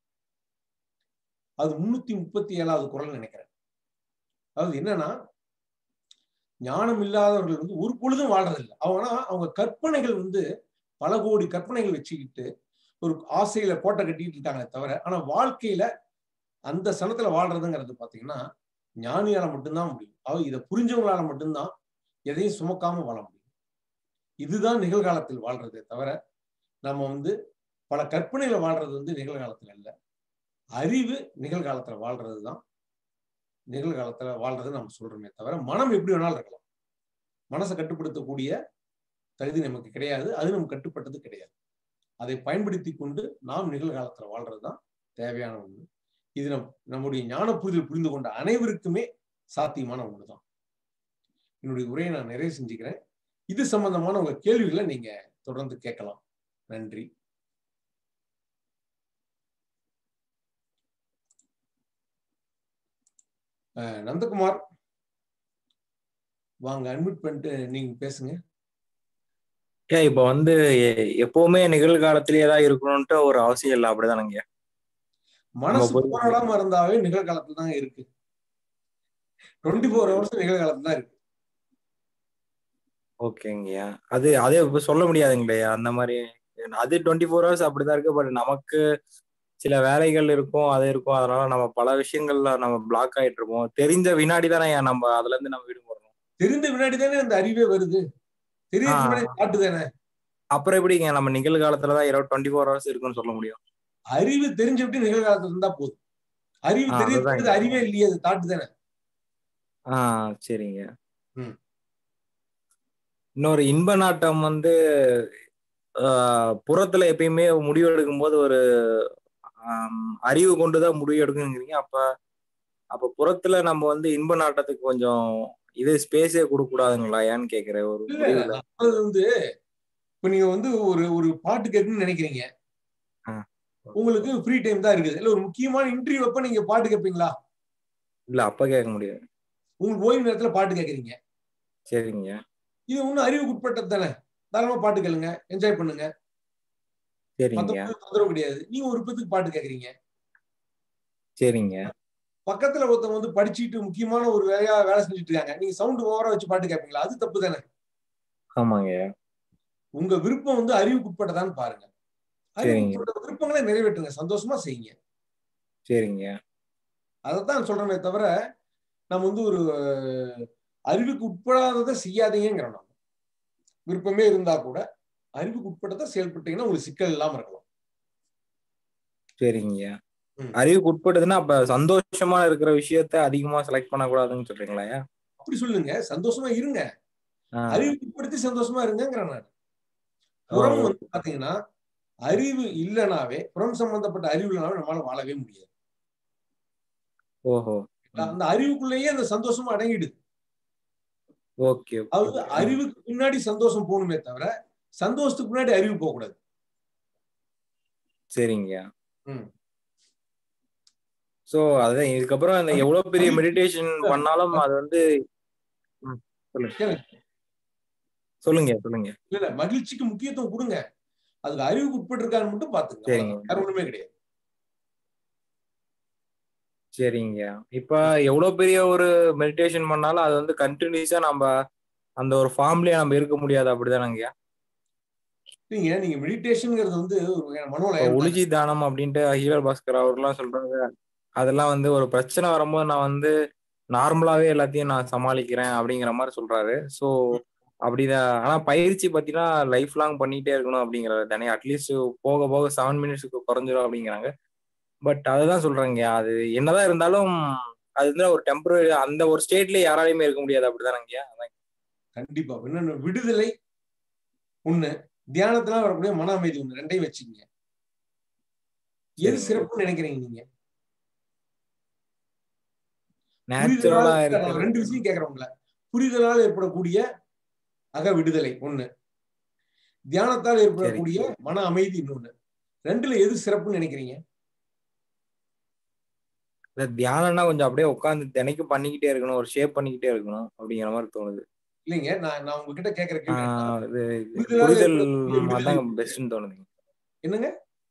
அது முன்னூத்தி முப்பத்தி ஏழாவது குரல் நினைக்கிறேன் அதாவது என்னன்னா ஞானம் இல்லாதவர்கள் வந்து ஒரு பொழுதும் வாழ்றதில்லை அவங்க அவங்க கற்பனைகள் வந்து பல கோடி கற்பனைகள் வச்சுக்கிட்டு ஒரு ஆசையில கோட்டை கட்டிட்டு இருக்காங்களே தவிர ஆனா வாழ்க்கையில அந்த சனத்துல வாழ்றதுங்கிறது பாத்தீங்கன்னா ஞானியால மட்டும்தான் முடியும் அதாவது இதை புரிஞ்சவங்களால மட்டும்தான் எதையும் சுமக்காம வாழ முடியும் இதுதான் நிகழ்காலத்தில் வாழ்றதே தவிர நம்ம வந்து பல கற்பனைகளை வாழ்றது வந்து நிகழ்காலத்துல இல்ல அறிவு நிகழ்காலத்துல வாழ்றது தான் நிகழ்காலத்துல வாழ்றது நம்ம சொல்றோமே தவிர மனம் எப்படி வேணாலும் இருக்கலாம் மனசை கட்டுப்படுத்தக்கூடிய தகுதி நமக்கு கிடையாது அது நமக்கு கட்டுப்பட்டது கிடையாது அதை பயன்படுத்தி கொண்டு நாம் நிகழ்காலத்துல வாழ்றது தான் தேவையான ஒண்ணு இது நம் நம்முடைய ஞான புரிதல் புரிந்து கொண்ட அனைவருக்குமே சாத்தியமான ஒண்ணுதான் என்னுடைய உரையை நான் நிறைவு செஞ்சுக்கிறேன் இது சம்பந்தமான உங்க கேள்விகளை நீங்க தொடர்ந்து கேட்கலாம் நன்றி அஹ் நந்தகுமார் வாங்க அட்மிட் பண்ணிட்டு நீங்க பேசுங்க ஏன் இப்ப வந்து எ- எப்பவுமே நிகழ்காலத்திலேயே தான் இருக்கணும்ட்டு ஒரு அவசியம் இல்லை அப்படிதானங்க மனசு போய்- போராடாம இருந்தாவே நிகழ்காலத்துல தான் இருக்கு டுவெண்ட்டி ஃபோர் ஹவர்ஸ் நிகழ்காலத்துல தான் இருக்கு ஓகேங்கய்யா அது அதே இப்ப சொல்ல முடியாதுங்களே அந்த மாதிரி அது டுவெண்ட்டி ஃபோர் ஹவர்ஸ் அப்படிதான் இருக்கு பட் நமக்கு சில வேலைகள் இருக்கும் அது இருக்கும் அதனால நம்ம பல விஷயங்கள்ல நம்ம பிளாக் ஆயிட்டு இருப்போம் தெரிஞ்ச வினாடி தானே நம்ம அதுல இருந்து நம்ம வீடு போறோம் தெரிந்த வினாடி தானே அந்த அறிவே வருது தெரியறது ஆ. முன்னாடி காட்டு தானே அப்புறம் எப்படிங்க நம்ம நிகழ்காலத்துல தான் இருபது டுவெண்ட்டி ஃபோர் ஹவர்ஸ் இருக்குன்னு சொல்ல முடியும் அறிவு தெரிஞ்ச விட்டு நிகழ்காலத்துல இருந்தா போதும் அறிவு ஆ, தெரியறது அதுதாங்க. அறிவே இல்லையே அது தாட்டு தானே ஆ சரிங்க ம். இன்னொரு இன்ப நாட்டம் வந்து ஆஹ், புறத்துல எப்பயுமே முடிவு எடுக்கும் போது ஒரு ஆம், அறிவு கொண்டுதான் முடிவு எடுக்குங்கிறீங்க அப்ப அப்ப புறத்துல நம்ம வந்து இன்ப நாட்டத்துக்கு கொஞ்சம் இது ஸ்பேஸே கொடுக்க கூடாதுங்களா ஏன்னு கேக்குறேன் ஒரு இல்ல முடிவுல அது வந்து இப்ப நீங்க வந்து ஒரு ஒரு பாட்டு கேட்கணும்னு நினைக்கிறீங்க ஆ. உங்களுக்கு ஃப்ரீ டைம் தான் இருக்குது இல்ல ஒரு முக்கியமான இன்டர்வியூ அப்ப நீங்க பாட்டு கேட்பீங்களா இல்ல அப்ப கேட்க முடியாது உங்களுக்கு ஓய்வு நேரத்துல பாட்டு கேட்கறீங்க சரிங்க இது ஒன்றும் அறிவுக்கு உட்பட்டது தானே தாராளமா பாட்டு கேளுங்க என்ஜாய் பண்ணுங்க சரிங்க மத்தவங்களுக்கு தொந்தரவு கிடையாது நீங்க ஒரு விருப்பத்துக்கு பாட்டு கேக்குறீங்க சரிங்க பக்கத்துல ஒருத்தவங்க வந்து படிச்சுட்டு முக்கியமான ஒரு வேலையா வேலை செஞ்சுட்டு இருக்காங்க நீங்க சவுண்ட் ஓவரா வச்சு பாட்டு கேட்பீங்களா அது தப்பு தானே ஆமாங்க உங்க விருப்பம் வந்து அறிவுக்கு உட்பட்டதான்னு பாருங்க அறிவுக்கு சரிங்க. உட்பட்ட விருப்பங்களை நிறைவேற்றுங்க சந்தோஷமா செய்யுங்க சரிங்க அதைத்தான் சொல்றேனே தவிர நம்ம வந்து ஒரு அஹ், அறிவுக்கு உட்படாததை செய்யாதீங்கிறோம் நம்ம விருப்பமே இருந்தா கூட அறிவுக்கு உட்பட்டதை செயல்பட்டீங்கன்னா உங்களுக்கு சிக்கல் இல்லாம இருக்கலாம் சரிங்க ம். அறிவுக்கு உட்பட்டதுன்னா அப்ப சந்தோஷமா இருக்கிற விஷயத்த அதிகமா செலக்ட் பண்ணக்கூடாதுன்னு சொல்றீங்களா அப்படி சொல்லுங்க சந்தோஷமா இருங்க அறிவுக்கு உட்படுத்தி சந்தோஷமா இருங்கிறேன் நான் புறம் ஓ. வந்து பாத்தீங்கன்னா அறிவு இல்லைனாவே புறம் சம்பந்தப்பட்ட அறிவு இல்லைனாவே நம்மளால வாழவே முடியாது ஓஹோ அந்த அறிவுக்குள்ளேயே அந்த சந்தோஷமா அடங்கிடுது ஓகே அதாவது அறிவுக்கு பின்னாடி சந்தோஷம் போகணுமே தவிர சந்தோஷத்துக்கு முன்னாடி அறிவு போக கூடாது சரிங்க ம். சோ அதான் இதுக்கப்புறம் அந்த எவ்வளவு பெரிய மெடிடேஷன் பண்ணாலும் அது வந்து ம், சொல்லுங்க கேளுங்க. சொல்லுங்க சொல்லுங்க இல்ல இல்ல மகிழ்ச்சிக்கு முக்கியத்துவம் கொடுங்க அதுக்கு அறிவுக்கு உட்பட்டு இருக்கான்னு மட்டும் பாத்துங்க சரிங்க. அவ்வளவுதான். வேற ஒண்ணுமே கிடையாது சரிங்க இப்ப எவ்வளவு பெரிய ஒரு மெடிடேஷன் பண்ணாலும் அது வந்து கண்டினியூஸா நம்ம அந்த ஒரு ஃபார்ம்லயே நம்ம இருக்க முடியாது அப்படிதானங்க நீங்க நீங்க மெடிடேஷன்ங்கிறது வந்து ஒரு வகையான இப்ப மனோலயம் உளிஜி தானம் அப்படின்ட்டு ஹீரல் பாஸ்கர் அவர்லாம் சொல்றாங்க அதெல்லாம் வந்து ஒரு பிரச்சனை வரும்போது நான் வந்து நார்மலாவே எல்லாத்தையும் நான் சமாளிக்கிறேன் அப்படிங்கிற மாதிரி சொல்றாரு ஸோ அப்படிதான் ஆனா பயிற்சி பார்த்தீங்கன்னா லைஃப் லாங் பண்ணிட்டே இருக்கணும் அப்படிங்கிறாரு தானே அட்லீஸ்ட் போக போக செவன் மினிட்ஸ்க்கு குறைஞ்சிரும் அப்படிங்கிறாங்க பட் அதுதான் சொல்றேங்க அது என்னதான் இருந்தாலும் அது வந்து ஒரு டெம்பரரி அந்த ஒரு ஸ்டேட்லயே யாராலையுமே இருக்க முடியாது அப்படிதானங்க அதான் கண்டிப்பா இன்னொன்னு விடுதலை ஒண்ணு தியானத்துல வரக்கூடிய மன அமைதி ஒண்ணு ரெண்டையும் வச்சுக்கங்க எது சரிங்க. சிறப்புன்னு நினைக்கிறீங்க நீங்க நேச்சுரலா புரிதலால் இருக்கு நான் ரெண்டு விஷயம் கேட்கறேன் உங்களை புரிதலால் ஏற்படக்கூடிய அக விடுதலை ஒண்ணு தியானத்தால் ஏற்படக்கூடிய மன அமைதி இன்னொன்னு ரெண்டுல எது சிறப்புன்னு நினைக்கிறீங்க இந்த தியானம்னா கொஞ்சம் அப்படியே உட்காந்து தினைக்கும் பண்ணிக்கிட்டே இருக்கணும் ஒரு ஷேப் பண்ணிக்கிட்டே இருக்கணும் அப்படிங்கிற மாதிரி தோணுது இல்லைங்க நான் நான் உங்ககிட்ட கேட்கற கேள்வி என்னன்னா, ஆஹ் இது இது புரிதலால் புரிதல் ஏற்படக்கூடிய அதான் விடுதலை. பெஸ்ட்னு தோணுதுங்க என்னங்க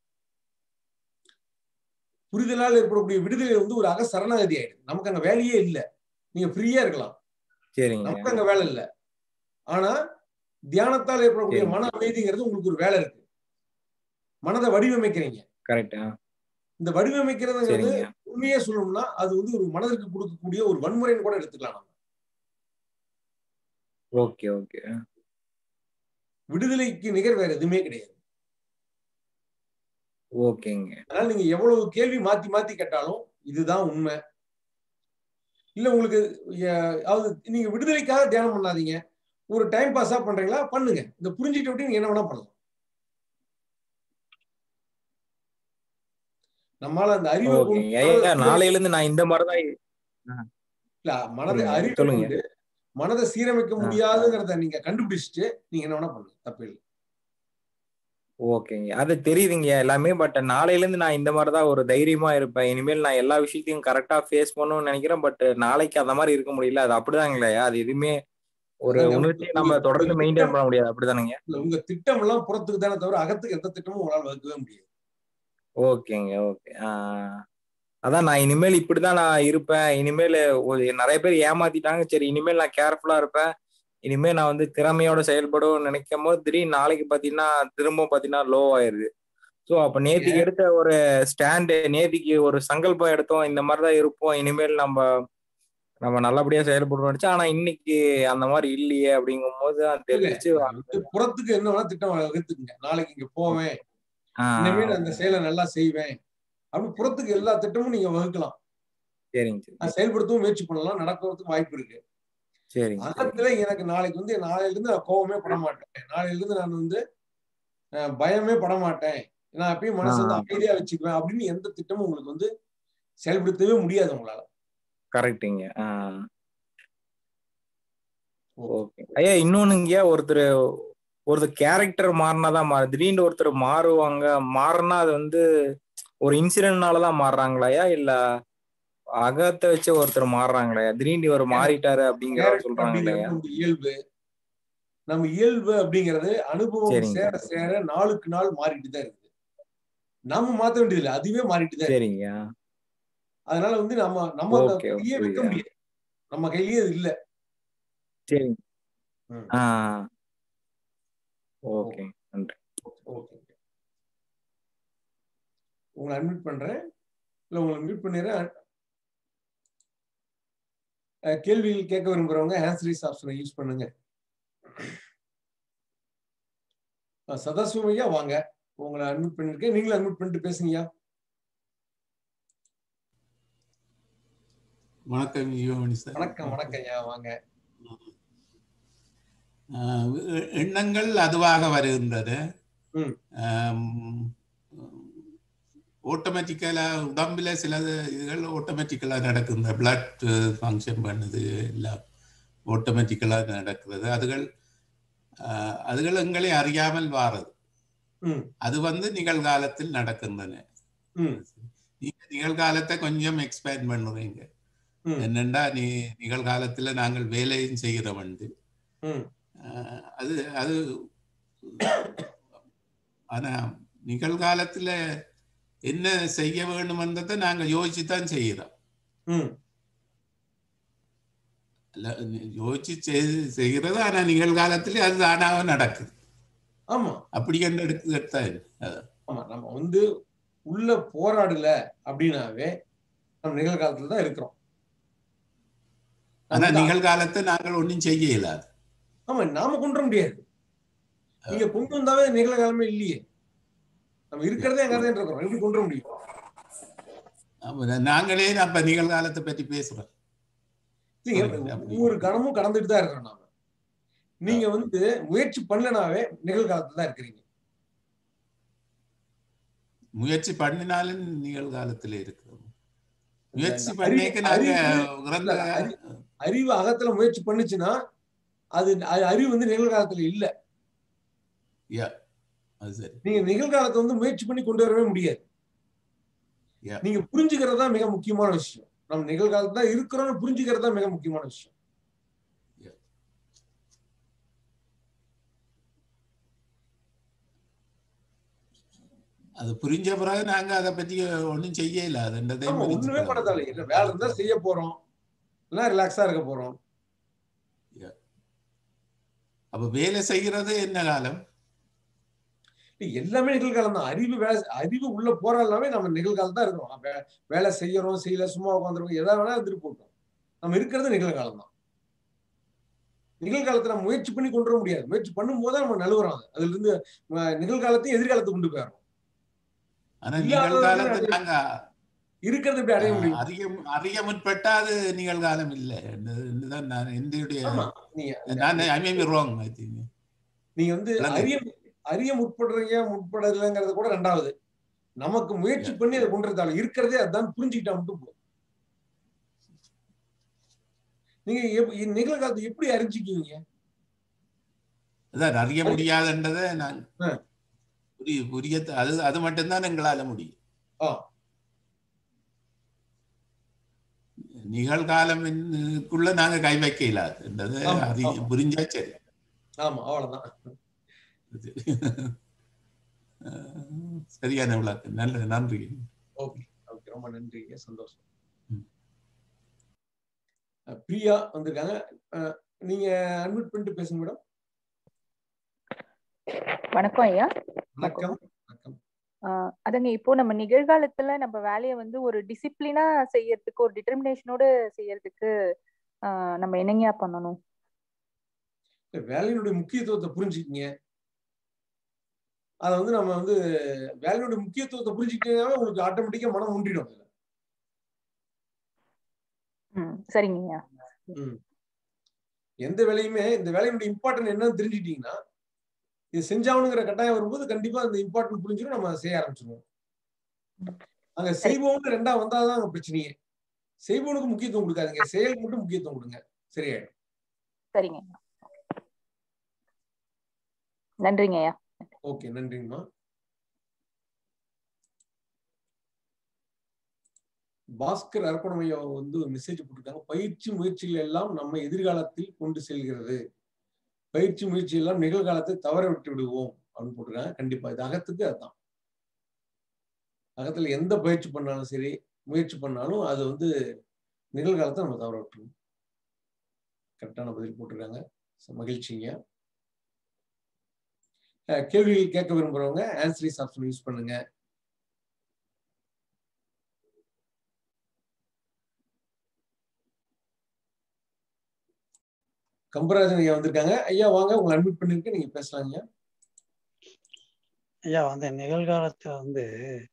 புரிதலால் ஏற்படக்கூடிய விடுதலை வந்து ஒரு அக சரணாகதி ஆயிடுது நமக்கு அங்க வேலையே இல்ல நீங்க ஃப்ரீயா இருக்கலாம் சரிங்க நமக்கு அங்க வேலை இல்ல ஆனா தியானத்தால் ஏற்படக்கூடிய சரி. மன அமைதிங்கிறது உங்களுக்கு ஒரு வேலை இருக்கு மனதை வடிவமைக்கிறீங்க கரெக்ட் இந்த வடிவமைக்கிறதுங்கிறது சரிங்க உண்மையே சொல்லணும்னா அது வந்து ஒரு மனதிற்கு கொடுக்கக்கூடிய ஒரு வன்முறைன்னு கூட எடுத்துக்கலாம் நம்ம ஓகே ஓகே விடுதலைக்கு நிகர் வேற எதுவுமே கிடையாது ஓகேங்க அதனால நீங்க எவ்வளவு கேள்வி மாத்தி மாத்தி கேட்டாலும் இதுதான் உண்மை இல்ல உங்களுக்கு அஹ், அதாவது நீங்க விடுதலைக்காக தியானம் பண்ணாதீங்க ஒரு டைம் பாஸா பண்றீங்களா பண்ணுங்க இந்த புரிஞ்சுட்டு விட்டு நீங்க என்ன வேணா பண்ணலாம் நம்மால அந்த அறிவை ஓகே கொண்டு- ஐயா நாளையில இருந்து நான் இந்த மாதிரி தான் இல்ல மனதை சொல்லுங்க, அறிவை சொல்லுங்க. கொண்டு மனதை சீரமைக்க ஆ. முடியாதுங்கிறத நீங்க கண்டுபிடிச்சிட்டு நீங்க என்ன வேணா பண்ணுங்க தப்பு இல்லை ஓகேங்க அது தெரியுதுங்க எல்லாமே பட் நாளையில இருந்து நான் இந்த மாதிரி தான் ஒரு தைரியமா இருப்பேன் இனிமேல் நான் எல்லா விஷயத்தையும் கரெக்டா ஃபேஸ் பண்ணணும்னு நினைக்கிறேன் பட் நாளைக்கு அந்த மாதிரி இருக்க முடியல அது அப்படிதாங்களே அது எதுவுமே ஒரு அதாங்க, உணர்ச்சியை நம்ம உங்களுக்கு- தொடர்ந்து உங்களுக்கு மெயின்டைன் பண்ண முடியாது அப்படிதானங்க இல்ல உங்க திட்டம் எல்லாம் புறத்துக்கு தானே தவிர அகத்துக்கு எந்த திட்டமும் உங்களால வகுக்கவே முடியாது ஓகேங்க ஓகே அதான் நான் இனிமேல் இப்படிதான் நான் இருப்பேன் இனிமேல் ஒரு நிறைய பேர் ஏமாத்திட்டாங்க சரி இனிமேல் நான் கேர்ஃபுல்லா இருப்பேன் இனிமேல் நான் வந்து திறமையோட செயல்படும் நினைக்கும் போது திடீர்னு நாளைக்கு பாத்தீங்கன்னா திரும்ப பாத்தீங்கன்னா லோ ஆயிருது ஸோ அப்ப நேத்திக்கு எடுத்த ஒரு ஸ்டாண்டு நேத்திக்கு ஒரு சங்கல்பம் எடுத்தோம் இந்த மாதிரி தான் இருப்போம் இனிமேல் நம்ம நம்ம நல்லபடியா செயல்படுவோம் நினைச்சா ஆனா இன்னைக்கு அந்த மாதிரி இல்லையே அப்படிங்கும் போது தான் தெரிஞ்சிச்சு வந்து புறத்துக்கு என்ன வேணா திட்டம் வகுத்துக்குங்க நாளைக்கு இங்க போவேன் ஆஹ் இனிமேல் அந்த செயலை நல்லா செய்வேன் அப்படி புறத்துக்கு எல்லா திட்டமும் நீங்க வகுக்கலாம் சரிங்க சரி நான் செயல்படுத்தவும் முயற்சி பண்ணலாம் நடக்கிறதுக்கு வாய்ப்பு இருக்கு சரிங்க சரி. அகத்துல எனக்கு நாளைக்கு வந்து நாளையில இருந்து நான் கோவமே பட மாட்டேன் நாளையில இருந்து நான் வந்து அஹ், பயமே பட மாட்டேன் நான் எப்பயும் மனசு வந்து ஆ. அமைதியா வச்சுக்குவேன் அப்படின்னு எந்த திட்டமும் உங்களுக்கு வந்து செயல்படுத்தவே முடியாது உங்களால கரெக்டுங்க ஓகே ஐயா இன்னொன்னுங்க ஒருத்தர் ஒருத்தர் கேரக்டர் மாறினாதான் மாறு திடீர்னு ஒருத்தர் மாறுவாங்க மாறினா அது வந்து ஒரு இன்சிடென்ட்னால தான் மாறுறாங்களாயா இல்ல அகத்தை வச்சு ஒருத்தர் மாறுறாங்களையா திடீர்னு இவர் மாறிட்டாரு அப்படிங்கிற Character சொல்றாங்க இல்லையா அப்படிங்கிறது ஒரு இயல்பு நம்ம இயல்பு அப்படிங்கிறது அனுபவம் சரிங்க. சேர சேர நாளுக்கு நாள் மாறிட்டு தான் இருக்குது நம்ம மாத்த வேண்டியதில்லை அதுவே மாறிட்டு தான் இருக்கு. சரிங்க அதனால வந்து நம்ம நம்ம அந்த ஓகே கையே வைக்க புரியுது முடியாது நம்ம கையிலேயே அது இல்ல சரிங்க ம். ஆ ஓகே நன்றி ஓகே உங்களை அட்மிட் பண்றேன் இல்ல உங்களை மியூட் பண்ணிடுறேன் அஹ், கேள்விகள் கேட்க விரும்புறவங்க ஆன்சரிஸ் ஆப்ஷனை யூஸ் பண்ணுங்க அஹ், சதாசிவம் ஐயா வாங்க உங்களை அட்மிட் பண்ணிருக்கேன் நீங்களும் அட்மிட் பண்ணிட்டு பேசுங்கய்யா வணக்கம் யுவமணி சார் வணக்கம் வணக்கம் ஐயா வாங்க ஆஹ் எ- எண்ணங்கள் அதுவாக வருகின்றது ம். ஆட்டோமேட்டிக்கலா உடம்புல சில இதுகள் ஆட்டோமேட்டிக்கலா நடக்குது பிளட் ஃபங்க்ஷன் பண்ணுது எல்லாம் ஆட்டோமேட்டிக்கலா நடக்கிறது அதுகள் ஆஹ் அதுகள் எங்களை அறியாமல் வாரது ம் அது வந்து நிகழ்காலத்தில் நடக்கின்றன ம் நீங்க நிகழ்காலத்தை கொஞ்சம் எக்ஸ்பேண்ட் பண்ணுறீங்க ம் என்னண்டா நீ நிகழ்காலத்துல நாங்கள் வேலையும் செய்கிறவண்டு ம் ஆஹ் அது அது ஆனா நிகழ்காலத்துல என்ன செய்ய வேணும்ன்றதை நாங்க யோசிச்சு தான் செய்கிறோம் ம் இல்ல, யோசிச்சு செய்- செய்கிறது ஆனா நிகழ்காலத்துல அது தானாக நடக்குது ஆமா அப்படி என்ன எடுத்துக்கிட்டா ஆமா நம்ம வந்து உள்ள போராடல அப்படின்னாவே நம்ம நிகழ்காலத்துல தான் இருக்கிறோம் ஆனா நம்ம- நிகழ்காலத்தை நாங்கள் ஒண்ணும் செய்ய இயலாது ஆமா நாம கொண்டு வர முடியாது நீங்க கொண்டு வந்தாவே நிகழ்காலமே இல்லையே நம்ம இருக்கிறதே எங்க தான் இருக்கிறோம் எப்படி கொண்டு வர முடியும் ஆமா, நாங்களே அப்ப நிகழ்காலத்தை பற்றி பேசுறோம் இல்லைங்க, புரியுது, அப்படி. ஒவ்வொரு கணமும் கடந்துட்டு தான் இருக்கிறோம் நாம நீங்க வந்து முயற்சி பண்ணலனாவே நிகழ்காலத்துல தான் இருக்கிறீங்க முயற்சி பண்ணினாலும் நிகழ்காலத்துல இருக்கிறோம் முயற்சி அந்த பண்ணிக்க அறிவு- நாங்க அறிவு- இறந்த இல்ல, அறி- அறிவு அகத்துல முயற்சி பண்ணுச்சுன்னா அது அது அறிவு வந்து நிகழ்காலத்துல இல்ல அது சரி நீங்க நிகழ்காலத்தை வந்து முயற்சி பண்ணி கொண்டு வரவே முடியாது Yeah. நீங்க புரிஞ்சுக்கிறது தான் மிக முக்கியமான விஷயம் நம்ம நிகழ்காலத்துல தான் இருக்கிறோம்னு புரிஞ்சுக்கிறது தான் மிக முக்கியமான விஷயம் அது புரிஞ்ச பிறகு நாங்க அதை பத்தி ஒண்ணும் செய்ய இல்ல ஆமா ஒண்ணுமே பண்ண தேவை இல்லை வேலை இருந்தா செய்ய போறோம் இல்லைன்னா ரிலாக்ஸா இருக்க போறோம் அப்ப வேலை செய்கிறது என்ன காலம் இல்ல, எல்லாமே நிகழ்காலம் தான் அறிவு வேலை அறிவு உள்ள போறாலே நம்ம நிகழ்காலம் தான் இருக்கிறோம் வே- வேலை செய்யறோம் செய்யல சும்மா உட்காந்துருக்கோம் எதா வேணா இருந்துட்டு போட்டோம் நம்ம இருக்கிறது நிகழ்காலம் தான் நிகழ்காலத்தை நம்ம முயற்சி பண்ணி கொண்டு வர முடியாது முயற்சி பண்ணும்போது தான் நம்ம நழுவுறோம் அது. அதுல இருந்து அஹ், நிகழ்காலத்தையும் எதிர்காலத்துக்கு கொண்டு போயிடும் ஆனா இல்லாதது நிகழ்காலத்தை அது- நாங்க இருக்கிறது எப்படி அடைய முடியும் அறிய அறிய முற்பட்டா அது நிகழ்காலம் இல்ல தான் நான் என்னுடைய ஆமா நீங்க நான் ஐ மீன் ரோங் ஐ திங்க் நீங்க வந்து விளங்குது. அறிய அறிய முற்படுறீங்க முற்படலைங்கிறது கூட ரெண்டாவது நமக்கு முயற்சி பண்ணி அதை கொண்டு வரதால இருக்கிறதே அதான் புரிஞ்சுக்கிட்டா மட்டும் போதும் நீங்க எப்- இ- நிகழ்காலத்தை எப்படி அறிஞ்சிக்குவீங்க அதான் அறிய முடியாதுன்றதை நான் ஆ. புரிய புரிய அது அது மட்டும்தான் எங்களால முடியும் ஆ. நிகழ்காலம்க்குள்ள நாங்க கை வைக்க இயலாது என்றது ஆமா, அறி ஆமா. புரிஞ்சா சரி ஆமா அவ்வளவுதான் அஹ் சரியான விளக்கம் நல்ல நன்றி ஓகே ஓகே ரொம்ப நன்றி சந்தோஷம் ம். அஹ் பிரியா வந்திருக்காங்க அஹ் நீங்க அட்மிட் பண்ணிட்டு பேசுங்க மேடம் வணக்கம் ஐயா வணக்கம் வணக்கம் ஆஹ் அதங்க இப்போ நம்ம நிகழ்காலத்துல நம்ம வேலையை வந்து ஒரு டிசிப்ளினா செய்யறதுக்கு ஒரு டிட்டர்மினேஷனோட செய்யறதுக்கு ஆஹ் நம்ம என்னங்கயா பண்ணணும் இல்ல, வேலையினுடைய முக்கியத்துவத்தை புரிஞ்சுக்கிங்க அதை வந்து நம்ம வந்து வேலையினுடைய முக்கியத்துவத்தை புரிஞ்சுக்கிட்டீங்கன்னா உங்களுக்கு ஆட்டோமேட்டிக்கா மனம் ஒன்றிடும் அதுல. ம் சரிங்க ஐயா ம். எந்த வேலையுமே இந்த வேலையினுடைய இம்பார்ட்டன்ட் என்னன்னு தெரிஞ்சுக்கிட்டீங்கன்னா இது செஞ்சாகணுங்கிற கட்டாயம் வரும்போது கண்டிப்பா அந்த இம்பார்ட்டன்ட் புரிஞ்சிடும் நம்ம செய்ய ஆரம்பிச்சிருவோம் அங்க செய்வோம்னு ரெண்டா வந்தாதான் அங்க பிரச்சனையே செய்வோனுக்கு முக்கியத்துவம் கொடுக்காதீங்க செயலுக்கு மட்டும் முக்கியத்துவம் கொடுங்க சரியாயிடும் சரிங்க ஐயா நன்றிங்க ஐயா ஓகே நன்றிங்கம்மா பாஸ்கர் அரக்கணம் ஐயா வந்து ஒரு மெசேஜ் போட்டிருக்காங்க பயிற்சி முயற்சிகள் எல்லாம் நம்ம எதிர்காலத்தில் கொண்டு செல்கிறது பயிற்சி முயற்சி எல்லாம் நிகழ்காலத்தை தவற விட்டு விடுவோம் அப்படின்னு போட்டுருக்காங்க கண்டிப்பா இது அகத்துக்கு அதுதான் அகத்துல எந்த பயிற்சி பண்ணாலும் சரி முயற்சி பண்ணாலும் அது வந்து நிகழ்காலத்தை நம்ம தவற விட்டுருவோம் கரெக்டான பதில் போட்டிருக்காங்க மகிழ்ச்சிங்க கேள்விகள் கேட்க விரும்புறவங்க ஆன்சரிஸ் ஆப்ஷன் யூஸ் பண்ணுங்க கம்பராஜன் ஐயா வந்திருக்காங்க ஐயா வாங்க உங்களை அட்மிட் பண்ணிருக்கேன் நீங்க பேசலாங்க ஐயா வந்து நிகழ்காலத்துல வந்து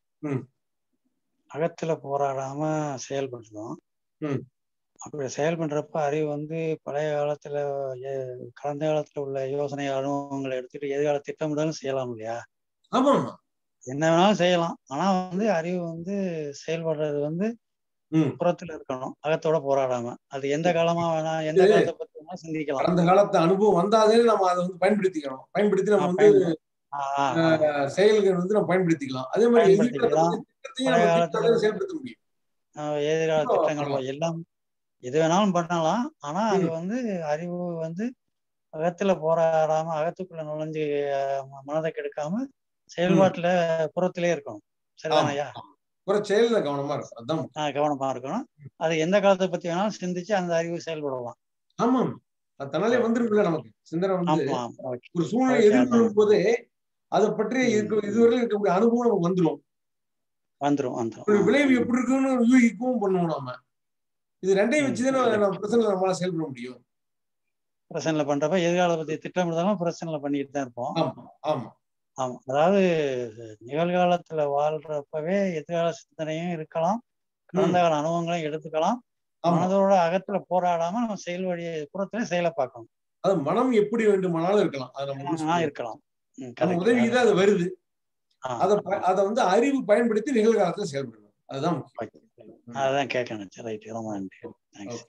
அகத்துல போராடாம செயல்படுறோம் அப்படி செயல் பண்றப்ப அறிவு வந்து பழைய காலத்துல கடந்த காலத்துல உள்ள யோசனை அனுபவங்களை எடுத்துட்டு எதிர்கால திட்டமிடலும் செய்யலாம் இல்லையா ஆமா என்ன வேணாலும் செய்யலாம் ஆனா வந்து அறிவு வந்து செயல்படுறது வந்து புறத்துல இருக்கணும் அகத்தோட போராடாம அது எந்த காலமா வேணா எந்த காலத்தை பத்தி வேணா சிந்திக்கலாம் கடந்த காலத்து அனுபவம் வந்தாதே நம்ம அதை வந்து பயன்படுத்திக்கணும் பயன்படுத்தி நம்ம வந்து செயல்கள் வந்து நம்ம பயன்படுத்திக்கலாம் அதே மாதிரி செயல்படுத்த முடியும் எதிர்கால திட்டங்கள் எல்லாம் எது வேணாலும் பண்ணலாம் ஆனா அது வந்து அறிவு வந்து அகத்துல போராடாம அகத்துக்குள்ள நுழைஞ்சு மனதை கெடுக்காம செயல்பாட்டுல புறத்திலே இருக்கணும் சரிதானையா புற செயல்ல கவனமா இருக்கும் அதான் கவனமா இருக்கணும் அது எந்த காலத்தை பத்தி வேணாலும் சிந்திச்சு அந்த அறிவு செயல்படலாம் ஆமாம் அது தன்னாலே வந்துருக்குல்ல நமக்கு சிந்தனை வந்து ஒரு சூழ்நிலை எதிர்கொள்ளும் போதே அதை பற்றி இருக்க இதுவரையிலும் இருக்கக்கூடிய அனுபவம் நமக்கு வந்துடும் வந்துரும் வந்துரும் விளைவு எப்படி இருக்குன்னு யூகிக்கவும் பண்ணுவோம் நாம இது ரெண்டையும் வச்சுதான் நம்ம பிரச்சனை நம்மளால செயல்பட முடியும் பிரச்சனைல பண்றப்ப எதிர்கால பத்தி திட்டமிடுதாலும் பிரச்சனைல பண்ணிட்டு தான் இருப்போம் ஆமா ஆமா ஆமா அதாவது நிகழ்காலத்துல வாழ்றப்பவே எதிர்கால சிந்தனையும் இருக்கலாம் கடந்த கால அனுபவங்களையும் எடுத்துக்கலாம் மனதோட அகத்துல போராடாம நம்ம செயல் வழியை புறத்துல செயலை பார்க்கணும் அது மனம் எப்படி வேண்டுமானாலும் இருக்கலாம் அது நம்ம இருக்கலாம் நம்ம உதவிதான் அது வருது அத அத வந்து அறிவு பயன்படுத்தி நிகழ்காலத்துல செயல்படணும் அதுதான் முக்கியம் அதான் கேட்கணும் ரைட் ரொம்ப நன்றி தேங்க்ஸ்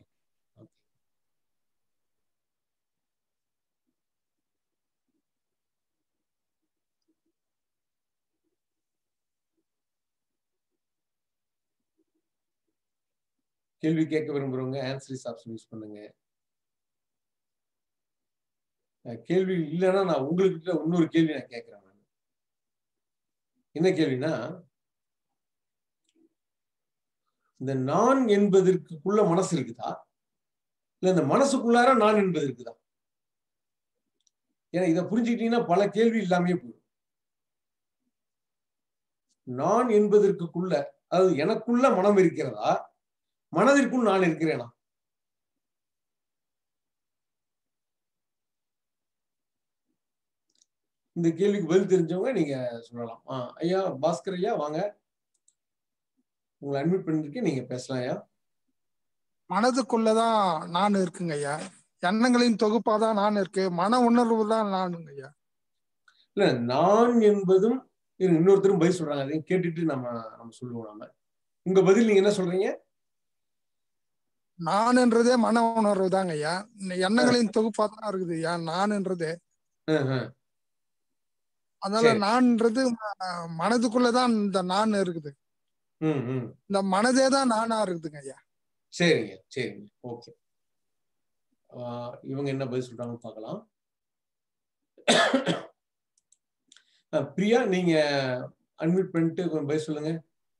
கேள்வி கேட்க விரும்புறவங்க ஆன்சரிஸ் ஆப்ஷன் யூஸ் பண்ணுங்க கேள்வி இல்லைன்னா நான் உங்ககிட்ட இன்னொரு கேள்வி நான் கேட்கிறேன் நான் என்ன கேள்வினா இந்த நான் என்பதற்குள்ள மனசு இருக்குதா இல்ல இந்த மனசுக்குள்ளார நான் என்பது இருக்குதா ஏன்னா இதை புரிஞ்சுக்கிட்டீங்கன்னா பல கேள்வி இல்லாமே போயிடும் நான் என்பதற்குள்ள அதாவது எனக்குள்ள மனம் இருக்கிறதா மனதிற்குள் நான் இருக்கிறேனா இந்த கேள்விக்கு பதில் தெரிஞ்சவங்க நீங்க சொல்லலாம் ஆஹ் ஐயா பாஸ்கர் ஐயா வாங்க உங்களை அட்மிட் பண்ணிருக்கேன் நீங்க பேசலாம் ஐயா மனதுக்குள்ளதான் நான் இருக்குங்க ஐயா எண்ணங்களின் தொகுப்பா தான் நான் இருக்கு மன உணர்வு தான் நானுங்க ஐயா இல்ல நான் என்பதும் இன்னொருத்தரும் பதில் சொல்றாங்க அதையும் கேட்டுட்டு நம்ம நம்ம சொல்லுவோம் நாம உங்க பதில் நீங்க என்ன சொல்றீங்க நான்ன்றதே மன உணர்வு தாங்க ஐயா எண்ணங்களின் தொகுப்பா தான் இருக்குது ஐயா நான்ன்றதே அதனால நான்ன்றது மனதுக்குள்ளதான் இந்த நான் இருக்குது இந்த மனதே தான் நானா இருக்குதுங்க ஐயா சரிங்க சரிங்க ஓகே இவங்க என்ன பதில் சொல்றாங்கன்னு பார்க்கலாம் பிரியா நீங்க அன்மியூட் பண்ணிட்டு கொஞ்சம் பதில் சொல்லுங்க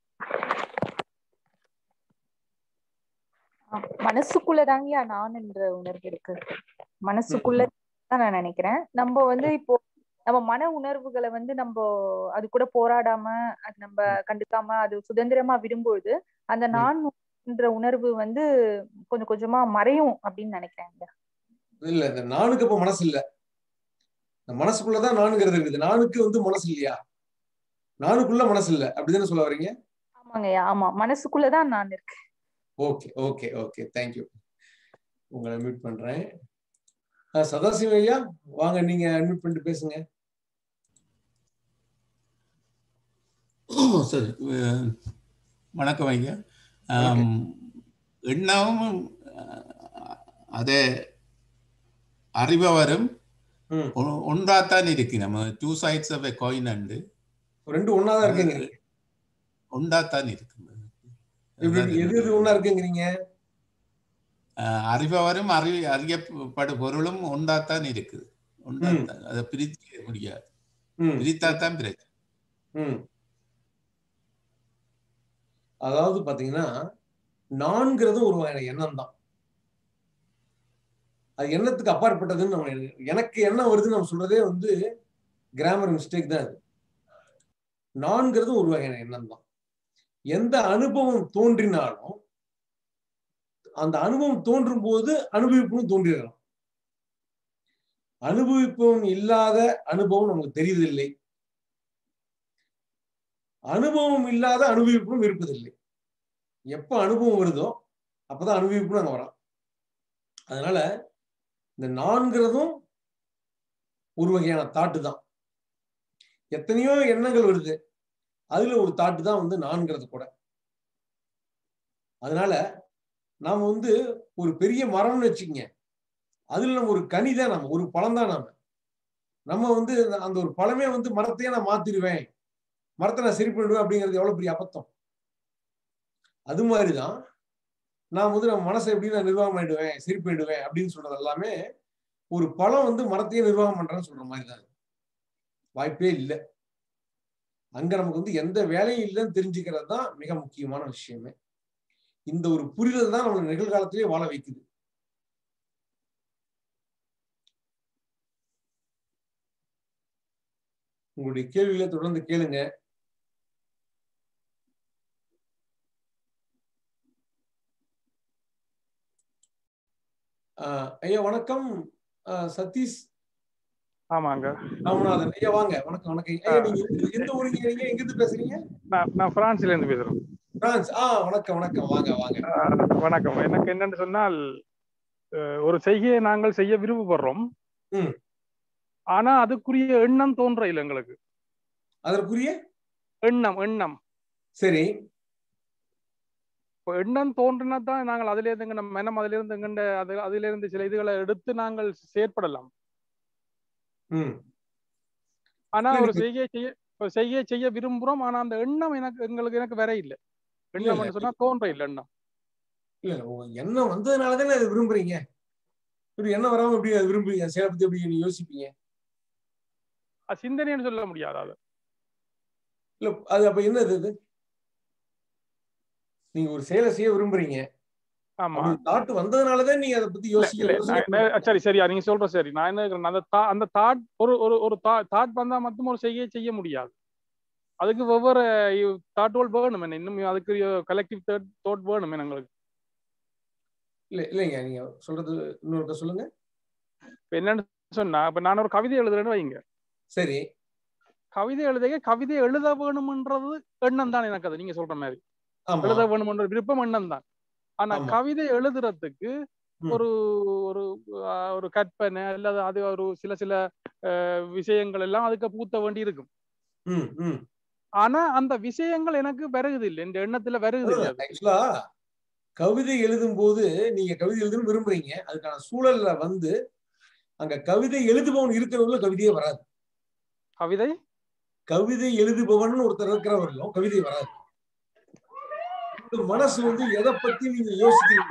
மனசுக்குள்ளதாங்கயா நான் என்ற உணர்வு இருக்கு மனசுக்குள்ள தான் நான் நினைக்கிறேன் நம்ம வந்து இப்போ நம்ம மன உணர்வுகளை வந்து நம்ம அது கூட போராடாம அது நம்ம கண்டுக்காம அது சுதந்திரமா விடும்பொழுது அந்த நான் என்ற உணர்வு வந்து கொஞ்சம் கொஞ்சமா மறையும் அப்படின்னு நினைக்கிறேன் இல்ல இந்த நானுக்கு இப்ப மனசு இல்ல இந்த மனசுக்குள்ளதான் நானுங்கிறது இருக்குது நானுக்கு வந்து மனசு இல்லையா நானுக்குள்ள மனசு இல்ல அப்படிதானே சொல்ல வரீங்க ஆமாங்கய்யா ஆமா மனசுக்குள்ளதான் நான் இருக்கேன் ஓகே ஓகே ஓகே தேங்க்யூ உங்களை அட்மிட் பண்றேன் சதாசிவ ஐயா வாங்க நீங்க அட்மிட் பண்ணிட்டு பேசுங்க சரி வணக்கம் ஐயா எண்ணமும் அதே அறிபவரும் ஒன்றாத்தான் இருக்கு நம்ம two sides of a coin and ரெண்டு ஒன்னாதான் இருக்குங்க ஒன்றாத்தான் இருக்கு எது எது ஒன்னா இருக்குங்கிறீங்க அறிபவரும் அறி அறியப்படு பொருளும் ஒன்றாத்தான் இருக்குது ஒன்றா ம். தான். அதை பிரிக்க முடியாது ம் பிரித்தா தான் பிரச்சனை ம் அதாவது பாத்தீங்கன்னா நான்கிறது ஒரு வகையான எண்ணம் தான் அது எண்ணத்துக்கு அப்பாற்பட்டதுன்னு நம்ம எனக்கு எண்ணம் வருதுன்னு நம்ம சொல்றதே வந்து கிராமர் மிஸ்டேக் தான் அது நான்கிறது ஒரு வகையான எண்ணம் தான் எந்த அனுபவம் தோன்றினாலும் அந்த அனுபவம் தோன்றும் போது அனுபவிப்பும் தோன்றிடலாம் அனுபவிப்பவன் இல்லாத அனுபவம் நமக்கு தெரிவதில்லை அனுபவம் இல்லாத அனுபவிப்பும் இருப்பதில்லை எப்ப அனுபவம் வருதோ அப்பதான் அனுபவிப்பும் அங்க வரும் அதனால இந்த நான்கிறதும் ஒரு வகையான தாட்டு தான் எத்தனையோ எண்ணங்கள் வருது அதுல ஒரு தாட்டு தான் வந்து நான்கிறது கூட அதனால நாம வந்து ஒரு பெரிய மரம்னு வச்சுக்கங்க அதுல நம்ம ஒரு கனி தான் நம்ம ஒரு பழம் தான் நாம நம்ம வந்து அந்த ஒரு பழமே வந்து மரத்தையே நான் மாத்திடுவேன் மரத்தை நான் சரி பண்ணிடுவேன் அப்படிங்கிறது எவ்வளவு பெரிய அபத்தம் அது மாதிரிதான் நான் வந்து நம்ம மனசை எப்படி நான் நிர்வாகம் பண்ணிடுவேன் சரி பண்ணிடுவேன் அப்படின்னு சொல்றது எல்லாமே ஒரு பழம் வந்து மரத்தையே நிர்வாகம் பண்றேன்னு சொல்ற மாதிரி தான் வாய்ப்பே இல்லை அங்க நமக்கு வந்து எந்த வேலையும் இல்லைன்னு தெரிஞ்சுக்கிறது தான் மிக முக்கியமான விஷயமே இந்த ஒரு புரிதல் தான் நம்ம நிகழ்காலத்திலேயே வாழ வைக்குது உங்களுடைய கேள்விகளை தொடர்ந்து கேளுங்க ஐயா வணக்கம் சதீஷ் ஆமாங்க ராமநாதன் ஐயா வாங்க வணக்கம் வணக்கம் ஐயா நீங்க எந்த ஊருங்க நீங்க எங்க இருந்து பேசுறீங்க நான் நான் பிரான்ஸ்ல இருந்து பேசுறேன் பிரான்ஸ் ஆ வணக்கம் வணக்கம் வாங்க வாங்க வணக்கம் எனக்கு என்னன்னு சொன்னால் ஒரு செய்கையை நாங்கள் செய்ய விருப்பப்படுறோம் ஆனா அதுக்குரிய எண்ணம் தோன்ற இல்லை எங்களுக்கு அதற்குரிய எண்ணம் எண்ணம் சரி இப்போ எண்ணம் தோன்றினா தான் நாங்கள் அதுல இருந்து நம்ம மனம் அதுல இருந்து எங்கண்ட அது அதுல இருந்து சில இதுகளை எடுத்து நாங்கள் செயற்படலாம் ஆனா ஒரு செய்கையை செய்ய ஒரு செய்கையை செய்ய விரும்புறோம் ஆனா அந்த எண்ணம் எனக்கு எங்களுக்கு எனக்கு வர இல்லை எண்ணம் சொன்னா தோன்ற இல்லை எண்ணம் இல்ல எண்ணம் வந்ததுனாலதானே அதை விரும்புறீங்க இப்படி எண்ணம் வராம எப்படி அதை விரும்புறீங்க செயலை பத்தி எப்படி நீங்க யோசிப்பீங்க சிந்தனைன்னு சொல்ல முடியாது அது இல்ல அது அப்ப என்னது அது நீங்க ஒரு செயலை செய்ய விரும்புறீங்க ஆமா தாட் வந்ததுனாலதான் நீங்க அதை பத்தி யோசிக்க சரி சரியா நீங்க சொல்ற சரி நான் என்ன அந்த அந்த தாட் ஒரு ஒரு ஒரு தாட் வந்தா மட்டும் ஒரு செய்கையை செய்ய முடியாது அதுக்கு வெவ்வேறு தாட்டோல் வேணும் என்ன இன்னும் அதுக்கு கலெக்டிவ் தாட் வேணும் எங்களுக்கு இல்ல இல்லைங்க நீங்க சொல்றது இன்னொரு சொல்லுங்க இப்ப என்னன்னு சொன்னா இப்ப நான் ஒரு கவிதை எழுதுறேன்னு வைங்க சரி கவிதை எழுதுக கவிதை எழுத வேணும்ன்றது எண்ணம் தான் எனக்கு அது நீங்க சொல்ற மாதிரி எழுத வேணும்ன்ற விருப்பம் எண்ணம் தான் ஆனா கவிதை எழுதுறதுக்கு ஒரு ஒரு ஒரு கற்பனை அல்லது அது ஒரு சில சில விஷயங்கள் எல்லாம் அதுக்கு பூத்த வேண்டி இருக்கும் ஆனா அந்த விஷயங்கள் எனக்கு வருகுது இல்லை இந்த எண்ணத்துல வருகுது இல்லை கவிதை எழுதும் போது நீங்க கவிதை எழுதணும் விரும்புறீங்க அதுக்கான சூழல்ல வந்து அங்க கவிதை எழுதுபவன் இருக்கிறவங்களும் கவிதையே வராது கவிதை கவிதை எழுதுபவன் ஒருத்தர் இருக்கிறவர்களும் கவிதை வராது மனசு வந்து எதை பத்தி நீங்க யோசிக்கிறீங்க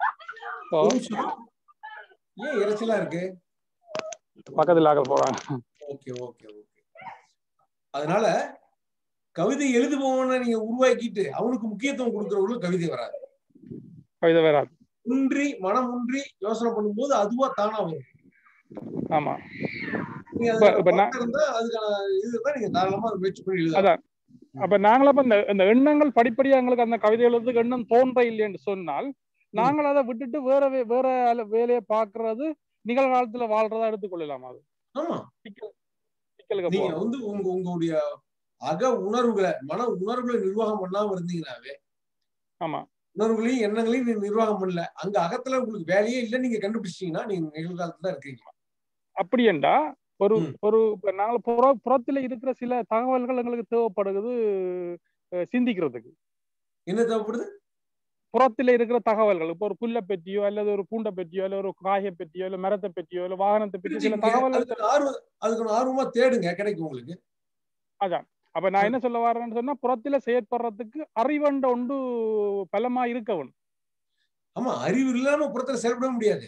ஏன் இறைச்சலா இருக்கு பக்கத்துல போறாங்க ஓகே ஓகே ஓகே அதனால கவிதை எழுதுபவனை நீங்க உருவாக்கிட்டு அவனுக்கு முக்கியத்துவம் கொடுக்கறவங்களும் கவிதை வராது கவிதை வராது ஒன்றி மனம் ஒன்றி யோசனை பண்ணும்போது அதுவா தானா வரும் ஆமா நீங்க அதுக்கான இதுதான் நீங்க தாராளமா முயற்சி பண்ணி அதான் அப்ப நாங்கள இந்த இந்த எண்ணங்கள் படிப்படியா எங்களுக்கு அந்த கவிதை எழுதுக்கு எண்ணம் தோன்ற இல்லைன்னு சொன்னால் நாங்கள் அதை விட்டுட்டு வேற வேற வேலையை பாக்குறது நிகழ்காலத்துல வாழ்றதா எடுத்துக்கொள்ளலாம் அது ஆமா சிக்கலுக்கு நீங்க வந்து உங்க உங்களுடைய அக உணர்வுகளை மன உணர்வுகளை நிர்வாகம் பண்ணாம இருந்தீங்கன்னாவே ஆமா உணர்வுகளையும் எண்ணங்களையும் நீங்க நிர்வாகம் பண்ணல அங்க அகத்துல உங்களுக்கு வேலையே இல்லை நீங்க கண்டுபிடிச்சிட்டீங்கன்னா நீங்க நிகழ்காலத்துல தான் இருக்கீங்க அப்படி என்றா ஒரு ஒரு நாங்கள் புற புறத்துல இருக்கிற சில தகவல்கள் எங்களுக்கு தேவைப்படுகிறது சிந்திக்கிறதுக்கு என்ன தேவைப்படுது புறத்துல இருக்கிற தகவல்கள் இப்போ ஒரு புல்லை பற்றியோ அல்லது ஒரு பூண்டை பற்றியோ இல்ல ஒரு காயை பற்றியோ இல்ல மரத்தை பற்றியோ இல்ல வாகனத்தை பற்றியோ சில தகவல்கள் ஆர்வம் அதுக்கு ஆர்வமா தேடுங்க கிடைக்கும் உங்களுக்கு அதான் அப்ப நான் என்ன சொல்ல வரேன்னு சொன்னா புறத்துல செயற்படுறதுக்கு அறிவண்ட ஒன்று பலமா இருக்கவன் ஆமா அறிவு இல்லாம புறத்துல செயல்பட முடியாது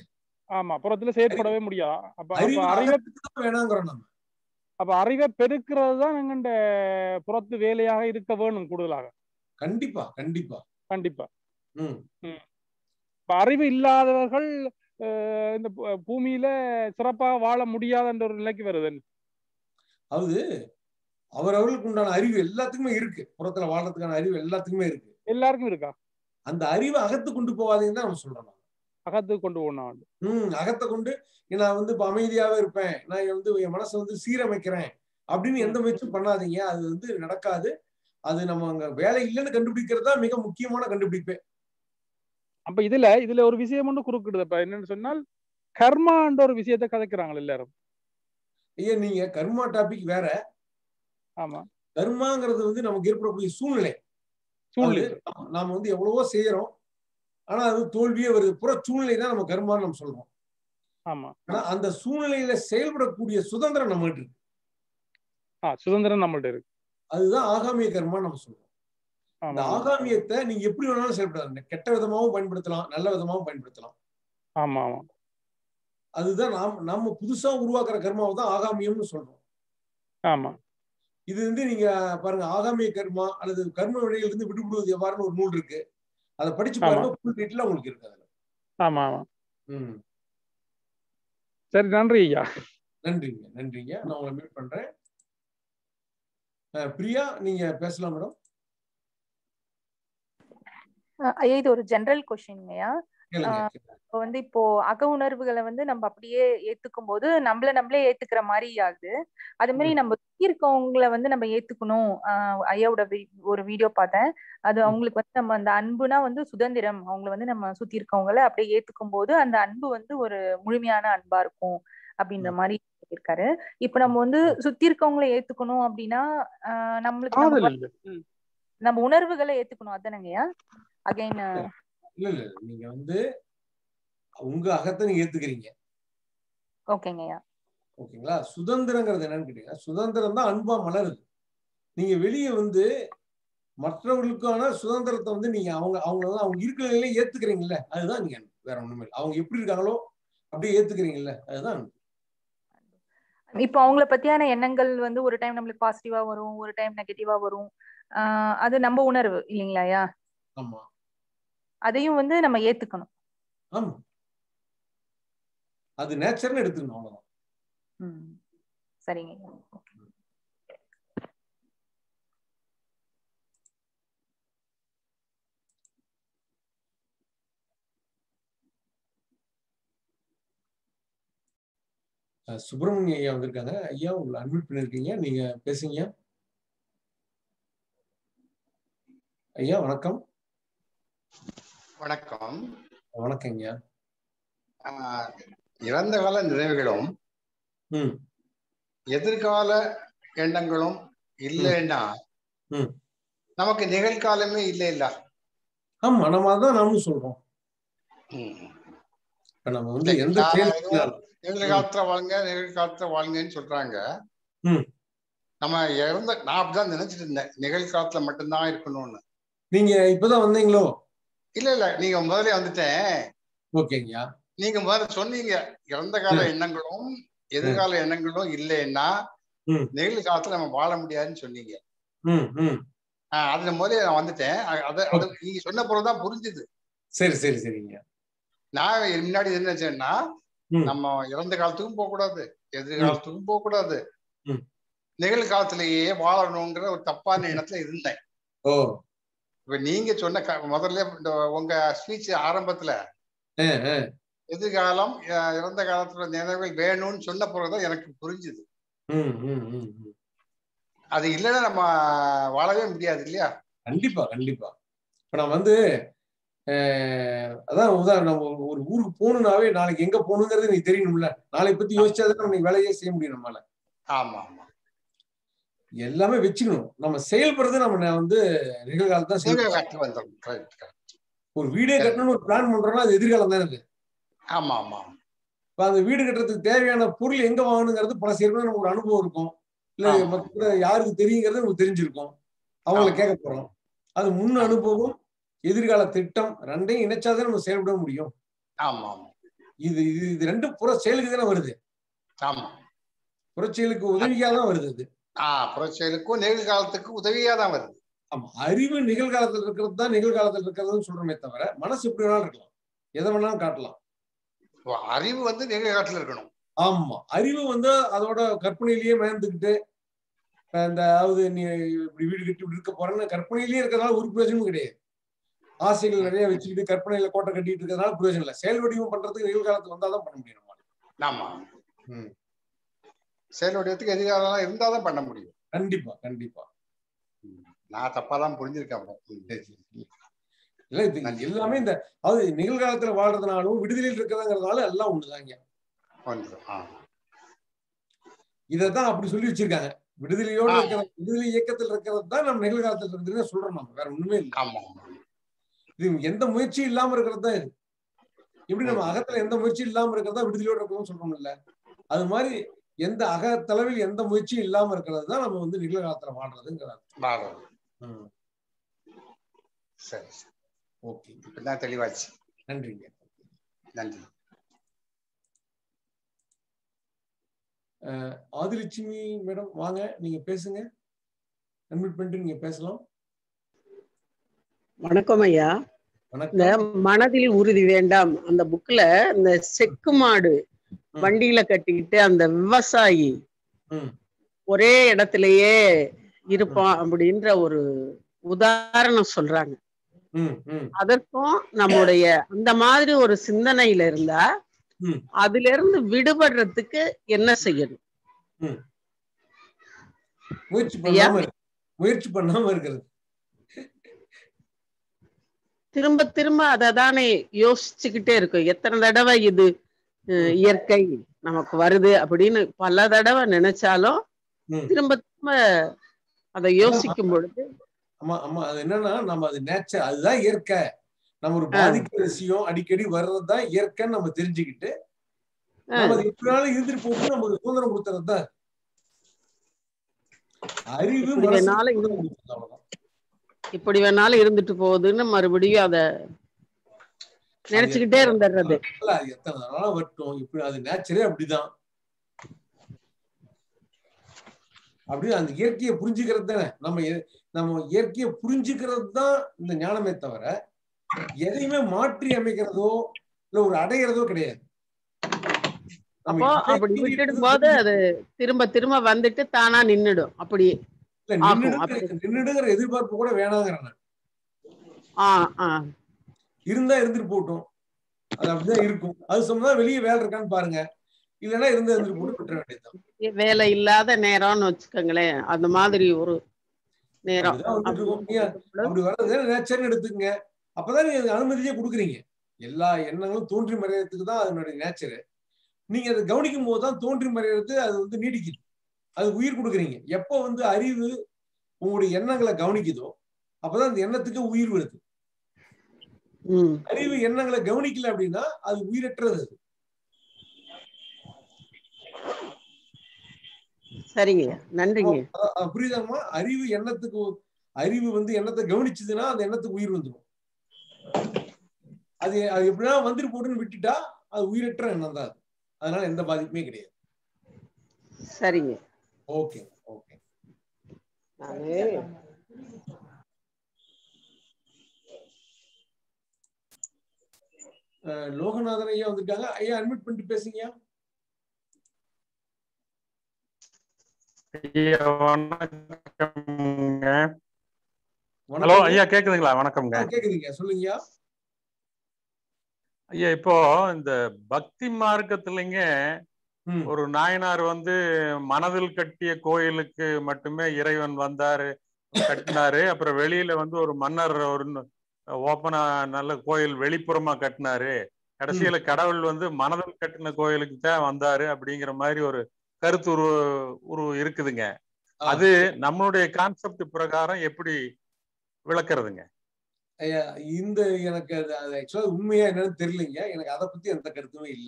ஆமா புறத்துல செயற்படவே முடியாது அப்ப அப்ப அறிவு அறிவை அகத்துக்கு தான் வேணாங்கிறோம் நம்ம அப்ப அறிவை பெருக்கிறது தான் எங்கண்ட புறத்து வேலையாக இருக்க வேணும் கூடுதலாக கண்டிப்பா கண்டிப்பா கண்டிப்பா ம் இப்ப அறிவு இல்லாதவர்கள் அஹ், இந்த பூ- பூமியில சிறப்பாக வாழ முடியாத என்ற ஒரு நிலைக்கு வருது அதாவது அவரவர்களுக்கு உண்டான அறிவு எல்லாத்துக்குமே இருக்கு புறத்துல வாழ்றதுக்கான அறிவு எல்லாத்துக்குமே இருக்கு எல்லாருக்கும் இருக்கா அந்த அறிவை அகத்து கொண்டு போகாதீங்கன்னு தான் நம்ம சொல்றோம் நாம. அகத்துக்கு கொண்டு போகணும் ம் அகத்தை கொண்டு நான் வந்து இப்ப அமைதியாவே இருப்பேன் நான் வந்து என் மனசை வந்து சீரமைக்கிறேன் அப்படின்னு எந்த முயற்சியும் பண்ணாதீங்க அது வந்து நடக்காது அது நம்ம அங்க வேலை இல்லைன்னு கண்டுபிடிக்கிறது தான் மிக முக்கியமான கண்டுபிடிப்பே அப்ப இதுல இதுல ஒரு விஷயம் ஒன்று குறுக்கிடுது இப்ப என்னன்னு சொன்னால் கர்மான்ற ஒரு விஷயத்தை கதைக்கிறாங்க எல்லாரும் ஐயா நீங்க கர்மா டாபிக் வேற ஆமா கர்மாங்கிறது வந்து நமக்கு ஏற்படக்கூடிய சூழ்நிலை சூழ்நிலை அது நாம- நாம வந்து எவ்வளவோ செய்யறோம் ஆனா அது தோல்வியே வருது புற சூழ்நிலை தான் நம்ம கர்மான்னு நம்ம சொல்றோம் ஆமா ஆனா அந்த சூழ்நிலையில செயல்படக்கூடிய சுதந்திரம் நம்ம இருக்கு ஆ சுதந்திரம் நம்மள்ட்ட இருக்கு அதுதான் ஆகாமிய கர்மான்னு நம்ம சொல்றோம் இந்த ஆமா ஆகாமியத்தை நீங்க எப்படி வேணாலும் செயல்படலாம் கெட்ட விதமாவும் பயன்படுத்தலாம் நல்ல விதமாவும் பயன்படுத்தலாம் ஆமா ஆமா அதுதான் நாம் நம்ம புதுசா உருவாக்குற கர்மாவை தான் ஆகாமியம்னு சொல்றோம் ஆமா இது வந்து நீங்க பாருங்க ஆகாமிய கர்மா அல்லது கர்ம வினையில இருந்து விடுபடுவது எவ்வாறுன்னு ஒரு நூல் இருக்கு அதை படிச்சு ஆமா. பாருங்க ஃபுல் டீட்டெயில் உங்களுக்கு இருக்கு அதுல ஆமா ஆமா ம் சரி நன்றி ஐயா நன்றிங்க நன்றிங்க நான் உங்களை மீட் பண்றேன் அஹ், பிரியா நீங்க பேசலாம் மேடம் அஹ் ஐயா இது ஒரு ஜெனரல் கொஸ்டின்ங்கய்யா கேளுங்க இப்போ வந்து இப்போ அக உணர்வுகளை வந்து நம்ம அப்படியே ஏத்துக்கும் போது நம்மள நம்மளே ஏத்துக்கிற மாதிரி ஆகுது அது மாதிரி ம். நம்ம சுத்தி இருக்கவங்களை வந்து நம்ம ஏத்துக்கணும் ஆஹ் ஐயாவோட வி- ஒரு வீடியோ பார்த்தேன் அது ம். அவங்களுக்கு வந்து நம்ம அந்த அன்புனா வந்து சுதந்திரம் அவங்கள வந்து நம்ம சுத்தி இருக்கவங்கள அப்படியே ஏத்துக்கும் போது அந்த அன்பு வந்து ஒரு முழுமையான அன்பா இருக்கும் அப்படின்ற ம். மாதிரி இருக்காரு இப்ப நம்ம வந்து சுத்தி இருக்கவங்களை ஏத்துக்கணும் அப்படின்னா ஆஹ் நம்மளுக்கு நம்ம காதல் இல்லை ம். நம்ம உணர்வுகளை ஏத்துக்கணும் அதானங்கய்யா அகைன் இல்ல இல்ல இல்ல. நீங்க வந்து உங்க அகத்தை நீங்க ஏத்துக்கிறீங்க ஓகேங்கய்யா ஓகேங்களா சுதந்திரங்கிறது என்னன்னு கேட்டீங்கன்னா சுதந்திரம் தான் அன்பா மலருது நீங்க வெளியே வந்து மற்றவர்களுக்கான சுதந்திரத்தை வந்து நீங்க அவங்க அவங்க அவங்க இருக்கிற நிலையில ஏத்துக்கிறீங்கல்ல அதுதான் நீங்க அன்பு. வேற ஒண்ணுமே இல்லை அவங்க எப்படி இருக்காங்களோ அப்படியே ஏத்துக்கிறீங்கல்ல அதுதான் அன்பு. இப்போ அவங்கள பத்தியான எண்ணங்கள் வந்து ஒரு டைம் நம்மளுக்கு பாசிட்டிவா வரும் ஒரு டைம் நெகட்டிவா வரும் ஆஹ் அது நம்ம உணர்வு இல்லைங்களாயா ஆமா அதையும் வந்து நம்ம ஏத்துக்கணும் ஆமா அது நேச்சர்னு எடுத்துக்கணும் அவ்வளவுதான் ம். சரிங்க ஓகே அஹ் சுப்பிரமணிய ஐயா வந்திருக்காங்க ஐயா உங்களை அட்மிட் பண்ணிருக்கீங்க நீங்க பேசுங்க ஐயா வணக்கம் வணக்கம் வணக்கம் ஐயா ஆஹ் இறந்த கால நினைவுகளும் ம் எதிர்கால எண்ணங்களும் இல்லைன்னா ம். நமக்கு நிகழ்காலமே இல்லை இல்ல ஆமா நம்ம அதான் நாமும் சொல்றோம் இப்ப நம்ம வந்து எந்த செயல் செஞ்சாலும், நிகழ்காலத்துல வாழ்ங்க நிகழ்காலத்துல வாழ்ங்கன்னு சொல்றாங்க ம். நம்ம இறந்த நான் அப்படிதான் நினைச்சிட்டு இருந்தேன் நிகழ்காலத்துல மட்டும்தான் இருக்கணும்னு நீங்க இப்பதான் வந்தீங்களோ இல்ல இல்ல நீங்க முதல்ல வந்துட்டேன் ஓகேங்கய்யா நீங்க முதல்ல சொன்னீங்க இறந்த கால எண்ணங்களும் எதிர்கால எண்ணங்களும் இல்லைன்னா ம். நிகழ்காலத்துல நம்ம வாழ முடியாதுன்னு சொன்னீங்க ம் ம் ஆஹ் அதுல முதல்ல நான் வந்துட்டேன் அ- அது அது நீங்க சொன்ன பிறகுதான் புரிஞ்சுது சரி சரி சரிங்க நான் முன்னாடி என்ன நினைச்சேன்னா ம். நம்ம இறந்த காலத்துக்கும் போக கூடாது எதிர்காலத்துக்கும் போக கூடாது ம். நிகழ்காலத்திலேயே வாழணுங்கிற ஒரு தப்பான எண்ணத்துல இருந்தேன் ஓ இப்ப நீங்க சொன்ன க- முதல்ல இந்த உங்க ஸ்பீச் ஆரம்பத்துல ஆ, ஆ. எதிர்காலம் அஹ், இறந்த காலத்துல நினைவுகள் வேணும்னு சொன்ன பிறகுதான் எனக்கு புரிஞ்சுது ம் ம் ம் ம். அது இல்லைன்னா நம்ம வாழவே முடியாது இல்லையா கண்டிப்பா கண்டிப்பா இப்ப நான் வந்து அஹ், அதான் உதாரணம் நம்ம ஒரு- ஒரு ஊருக்கு போகணும்னாவே நாளைக்கு எங்க போகணுங்கிறது நீ தெரியணும்ல நாளை பத்தி யோசிச்சாதான் நம்ம இன்னைக்கு வேலையே செய்ய முடியும் நம்மளால ஆமா ஆமா எல்லாமே வச்சுக்கணும் நம்ம செயல்படுறது நம்ம ந- வந்து நிகழ்காலத்தான் தான் செயல்படுறோம் நிகழ்காலத்துக்கு வந்துடும் Correct, correct. ஒரு வீடே கட்டணும்னு ஒரு பிளான் பண்றோம்னா அது எதிர்காலம் தானே அது ஆமா ஆமா இப்ப அந்த வீடு கட்டுறதுக்கு தேவையான பொருள் எங்க வாங்கணுங்கிறது பல சேர்க்கணும் நமக்கு ஒரு அனுபவம் இருக்கும் இல்ல ஆமா. மற்ற யாருக்கு தெரியுங்கிறது நமக்கு தெரிஞ்சிருக்கும் அவங்கள ஆமா. கேட்க போறோம் அது முன் அனுபவம் எதிர்கால திட்டம் ரெண்டையும் இணைச்சாதான் நம்ம செயல்பட முடியும் ஆமா ஆமா இது இது இது ரெண்டும் புற செயலுக்கு தானே வருது ஆமா புறச்செயலுக்கு உதவியா தான் வருது இது ஆஹ் புறச்செயலுக்கும் நிகழ்காலத்துக்கு உதவியா தான் வருது ஆமா அறிவு நிகழ்காலத்தில் இருக்கிறது தான் நிகழ்காலத்தில் இருக்கிறதுன்னு சொல்றோமே தவிர மனசு எப்படி வேணாலும் இருக்கலாம் எதை வேணாலும் காட்டலாம் ஓ, அறிவு வந்து நிகழ்காலத்துல இருக்கணும் ஆமா அறிவு வந்து அதோட கற்பனையிலேயே மயந்துக்கிட்டு இந்த அதாவது நீ இப்படி வீடு கட்டி இப்படி இருக்க போறேன்னு கற்பனையிலேயே இருக்கிறதுனால ஒரு பிரயோஜனமும் கிடையாது ஆசைகள் நிறைய வச்சுக்கிட்டு கற்பனையில கோட்டை கட்டிட்டு இருக்கிறதுனால பிரயோஜனம் இல்லை செயல் வடிவம் பண்றதுக்கு நிகழ்காலத்துக்கு வந்தாதான் பண்ண முடியும் நம்மளால. ஆமா ம். செயல் வடிவத்துக்கு எதிர்காலம் இருந்தாதான் பண்ண முடியும் கண்டிப்பா கண்டிப்பா நான் தப்பா தான் புரிஞ்சிருக்கேன் அப்போ. ம். இல்ல இது எல்லாமே இந்த அதாவது நிகழ்காலத்துல வாழ்றதுனாலும் விடுதலையில் இருக்கிறதுங்கிறதுனால எல்லாம் ஒண்ணுதாங்க ஒன்று ஆ இதைத்தான் அப்படி சொல்லி வச்சிருக்காங்க விடுதலையோட இருக்கிற விடுதலை இயக்கத்தில் இருக்கிறது தான் நம்ம நிகழ்காலத்தில் இருக்குதுன்னு சொல்றோம் நம்ம வேற ஒண்ணுமே இல்லை ஆமா இது எந்த முயற்சியும் இல்லாம இருக்கிறது தான் இது எப்படி நம்ம அகத்துல எந்த முயற்சியும் இல்லாம இருக்கிறதா விடுதலையோட இருக்கணும்னு சொல்றோம்ல அது மாதிரி எந்த அகத்தளவில் எந்த முயற்சியும் இல்லாம இருக்கிறது தான் நம்ம வந்து நிகழ்காலத்துல வாழ்றதுங்கிறாங்க பாடுறது சரி ஓகே இப்பதான் தெளிவாச்சு நன்றிங்க நன்றி அஹ், ஆதிலட்சுமி மேடம் வாங்க நீங்க பேசுங்க அட்மிட் பண்ணிட்டு நீங்க பேசலாம் வணக்கம் ஐயா இந்த மனதில் உறுதி வேண்டாம் அந்த புக்ல இந்த செக்கு மாடு வண்டியில கட்டிக்கிட்டு அந்த விவசாயி ம். ஒரே இடத்திலேயே இருப்பான் அப்படின்ற ஒரு உதாரணம் சொல்றாங்க ம் ம் அதற்கும் நம்முடைய அந்த மாதிரி ஒரு சிந்தனையில இருந்தா ம். அதுல இருந்து விடுபடுறதுக்கு என்ன செய்யணும் ம் முயற்சி ஐயா? பண்ணாம இரு- முயற்சி பண்ணாம இருக்கிறது திரும்ப திரும்ப அதை தானே யோசிச்சுக்கிட்டே இருக்கும் எத்தனை தடவை இது அஹ், இயற்கை நமக்கு வருது அப்படின்னு பல தடவை நினைச்சாலும் ம். திரும்ப திரும்ப அதை யோசிக்கும் பொழுது ஆமா ஆமா அது என்னன்னா நம்ம அது நேச்சர் அதுதான் இயற்கை நம்ம ஒரு பாதிக்கிற விஷயம் அடிக்கடி வர்றதுதான் இயற்கைன்னு நம்ம தெரிஞ்சுக்கிட்டு நம்ம அது எப்படினாலும் இருந்துட்டு போட்டு நமக்கு சுதந்திரம் கொடுத்துறது தான் அறிவு இப்படி மனசு வேணாலும் சுதந்திரம் கொடுத்தது அவ்வளவுதான். இப்படி வேணாலும் இருந்துட்டு போகுதுன்னு மறுபடியும் அத நினைச்சுக்கிட்டே இருந்துடுறது இல்ல, அது எத்தனை நாளா வரட்டும் இப்படி அது நேச்சரே அப்படிதான் அப்படி அந்த இயற்கையை புரிஞ்சுக்கிறது தானே நம்ம எ- நம்ம இயற்கையை புரிஞ்சுக்கிறது தான் இந்த ஞானமே தவிர எதையுமே மாற்றி அமைக்கிறதோ இல்ல ஒரு அடையிறதோ கிடையாது நம்ம அப்போ அப்படி இயற்கையை விட்டுடும் போது அது திரும்ப திரும்ப வந்துட்டு தானா நின்னுடும் அப்படி இல்ல ஆகும் நின்னுடுங்கிற அப்படி நின்னுடுங்கிற எதிர்பார்ப்பு கூட வேணாங்கிறேன் நான். ஆ ஆ இருந்தா இருந்துட்டு போகட்டும் அது அப்படிதான் இருக்கும் அது சொன்னா வெளியே வேலை இருக்கான்னு பாருங்க இல்லைன்னா இருந்தா இருந்துட்டு போட்டு விட்டுற வேண்டியதுதான் வேலை இல்லாத நேரம்னு வச்சுக்கோங்களேன் அந்த மாதிரி ஒரு நேரம் அப்படிதான் வந்துட்டு இருக்கோம். நீங்க அப்படி வர்றது நேச்சர்னு எடுத்துக்கங்க அப்பதான் நீங்க அதுக்கு அனுமதியே கொடுக்குறீங்க எல்லா எண்ணங்களும் தோன்றி மறையறதுக்கு தான் அதனுடைய நேச்சர் நீங்க அதை கவனிக்கும் போது தான் தோன்றி மறையறது அது வந்து நீடிக்குது அது உயிர் கொடுக்குறீங்க எப்போ வந்து அறிவு உங்களுடைய எண்ணங்களை கவனிக்குதோ அப்பதான் அந்த எண்ணத்துக்கு உயிர் வருது ம் அறிவு எண்ணங்களை கவனிக்கல அப்படின்னா அது உயிரற்றது அது. சரிங்க நன்றிங்க அ- அ- புரியுதாம்மா அறிவு எண்ணத்துக்கு அறிவு வந்து எண்ணத்தை கவனிச்சதுன்னா அந்த எண்ணத்துக்கு உயிர் வந்துடும் அது அது எப்படின்னா வந்துட்டு போட்டுன்னு விட்டுட்டா அது உயிரற்ற எண்ணம் தான் அது அதனால எந்த பாதிப்புமே கிடையாது சரிங்க ஓகே ஓகே நானு லோகநாதன் ஐயா வந்துட்டாங்க ஐயா அட்மிட் பண்ணிட்டு பேசுங்கய்யா ஐயா வணக்கம்ங்க வணக்கம் ஹலோ ஐயா கேக்குதுங்களா வணக்கம்ங்க ஆ, கேக்குதுங்க சொல்லுங்கய்யா ஐயா இப்போ இந்த பக்தி மார்க்கத்துலங்க ஒரு நாயனார் வந்து மனதில் கட்டிய கோயிலுக்கு மட்டுமே இறைவன் வந்தாரு கட்டினாரு அப்புறம் வெளியில வந்து ஒரு மன்னர் ஒரு ஓப்பனா நல்ல கோயில் வெளிப்புறமா கட்டினாரு கடைசியில கடவுள் வந்து மனதில் கட்டின கோயிலுக்கு தான் வந்தாரு அப்படிங்கிற மாதிரி ஒரு கருத்து உரு உரு இருக்குதுங்க அது நம்மளுடைய கான்செப்ட் பிரகாரம் எப்படி விளக்குறதுங்க ஐயா இந்த எனக்கு அது அது ஆக்சுவலா உண்மையா என்னன்னு தெரியலைங்க எனக்கு அதை பத்தி எந்த கருத்துமே இல்ல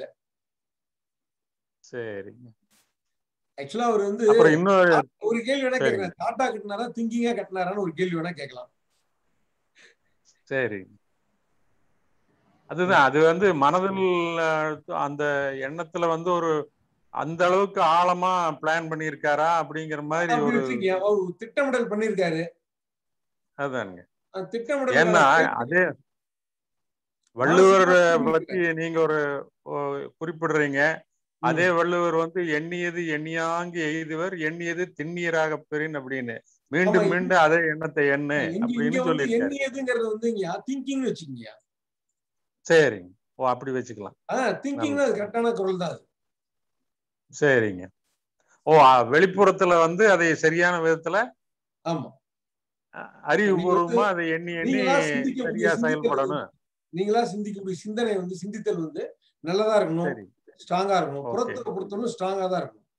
சரிங்க ஆக்சுவலா அவர் வந்து அப்புறம் இன்னொரு ஒரு கேள்வி வேணா சரிங்க. கேட்கிறேன் டாட்டா கட்டினாரா திங்கிங்கா கட்டினாரான்னு ஒரு கேள்வி வேணா கேட்கலாம் சரி அதுதான் அது வந்து மனதில் அந்த எண்ணத்துல வந்து ஒரு அந்த அளவுக்கு ஆழமா பிளான் பண்ணியிருக்காரா அப்படிங்கிற மாதிரி ஒரு திட்டமிடல் பண்ணிருக்காரு அதானுங்க திட்டமிடல் ஏன்னா அதே வள்ளுவர் பத்தி நீங்க ஒரு குறிப்பிடுறீங்க அதே வள்ளுவர் வந்து எண்ணியது எண்ணியாங்கு எய்துவர் எண்ணியது திண்ணியராக பெறின் அப்படின்னு மீண்டும் மீண்டும் அதே எண்ணத்தை எண்ணு அப்படின்னு சொல்லி எண்ணியதுங்கிறது வந்து திங்கிங் வச்சுக்கீங்க சரிங்க ஓ அப்படி வச்சுக்கலாம் திங்கிங் அது கரெக்டான குரல் தான் அது சரிங்க ஓ வெளிப்புறத்துல வந்து அதை சரியான விதத்துல ஆமா அறிவுபூர்வமா அதை எண்ணி எண்ணி சரியா செயல்படணும் நீங்களா சிந்திக்கக்கூடிய சிந்தனை வந்து சிந்தித்தல் வந்து நல்லதா இருக்கணும் ஸ்ட்ராங்கா இருக்கணும் புறத்துல பொறுத்தவரை ஸ்ட்ராங்கா தான் இருக்கணும்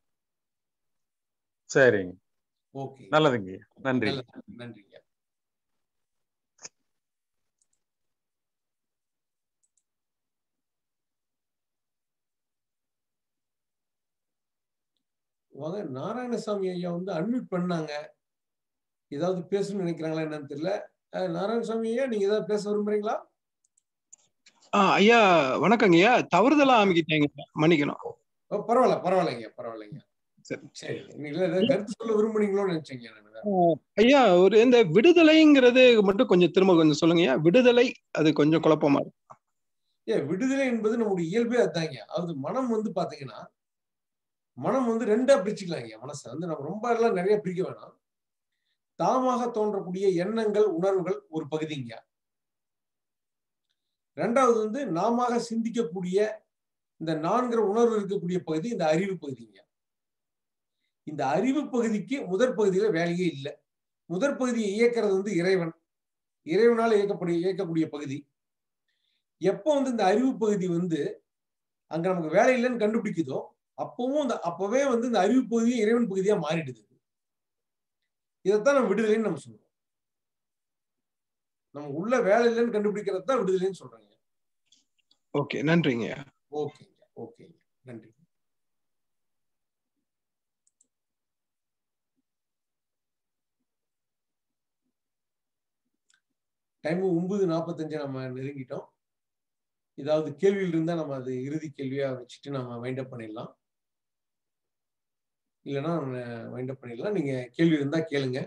சரிங்க ஓகே நல்லதுங்க நன்றி நன்றிங்க வாங்க நாராயணசாமி ஐயா வந்து அட்மிட் பண்ணாங்க ஏதாவது பேசணும்னு நினைக்கிறாங்களா என்னன்னு தெரியல நாராயணசாமி ஐயா நீங்க ஏதாவது பேச விரும்புறீங்களா ஐயா வணக்கங்க ஐயா தவறுதலா அமைக்கிட்டேங்க மன்னிக்கணும் பரவாயில்ல பரவாயில்லைங்க பரவாயில்லைங்க சரி நீங்க கருத்து சொல்ல விரும்புனீங்களோன்னு நினைச்சீங்க ஐயா ஒரு இந்த விடுதலைங்கிறது மட்டும் கொஞ்சம் திரும்ப கொஞ்சம் சொல்லுங்க ஐயா விடுதலை அது கொஞ்சம் குழப்பமா இருக்கு ஏ விடுதலை என்பது நம்முடைய இயல்பே அதுதாங்க அது மனம் வந்து பாத்தீங்கன்னா மனம் வந்து ரெண்டா பிரிச்சுக்கலாங்க மனசை வந்து நம்ம ரொம்ப எல்லாம் நிறைய பிரிக்க வேணாம் தாமாக தோன்றக்கூடிய எண்ணங்கள் உணர்வுகள் ஒரு பகுதிங்க ரெண்டாவது வந்து நாம சிந்திக்கக்கூடிய இந்த நான்கிற உணர்வு இருக்கக்கூடிய பகுதி இந்த அறிவு பகுதிங்க இந்த அறிவு பகுதிக்கு முதற் பகுதியில வேலையே இல்லை முதற் பகுதியை இயக்கிறது வந்து இறைவன் இறைவனால் இயக்கப்படி இயக்கக்கூடிய பகுதி எப்போ வந்து இந்த அறிவு பகுதி வந்து அங்க நமக்கு வேலை இல்லைன்னு கண்டுபிடிக்குதோ அப்பவும் இந்த அப்பவே வந்து இந்த அறிவு பகுதியும் இறைவன் பகுதியா மாறிடுது இதைத்தான் நம்ம விடுதலைன்னு நம்ம சொல்றோம் நம்ம உள்ள வேலை இல்லைன்னு கண்டுபிடிக்கிறது தான் விடுதலைன்னு சொல்றாங்க ஓகே நன்றிங்க ஓகேங்க ஓகேங்க நன்றி டைம் ஒன்பது நாற்பத்தஞ்சு நம்ம நெருங்கிட்டோம் ஏதாவது கேள்வியில் இருந்தா நம்ம அது இறுதி கேள்வியா வச்சுட்டு நம்ம வைண்ட் அப் பண்ணிடலாம் இல்லைன்னா வைண்ட் அப் பண்ணிடலாம் நீங்க கேள்வி இருந்தா கேளுங்க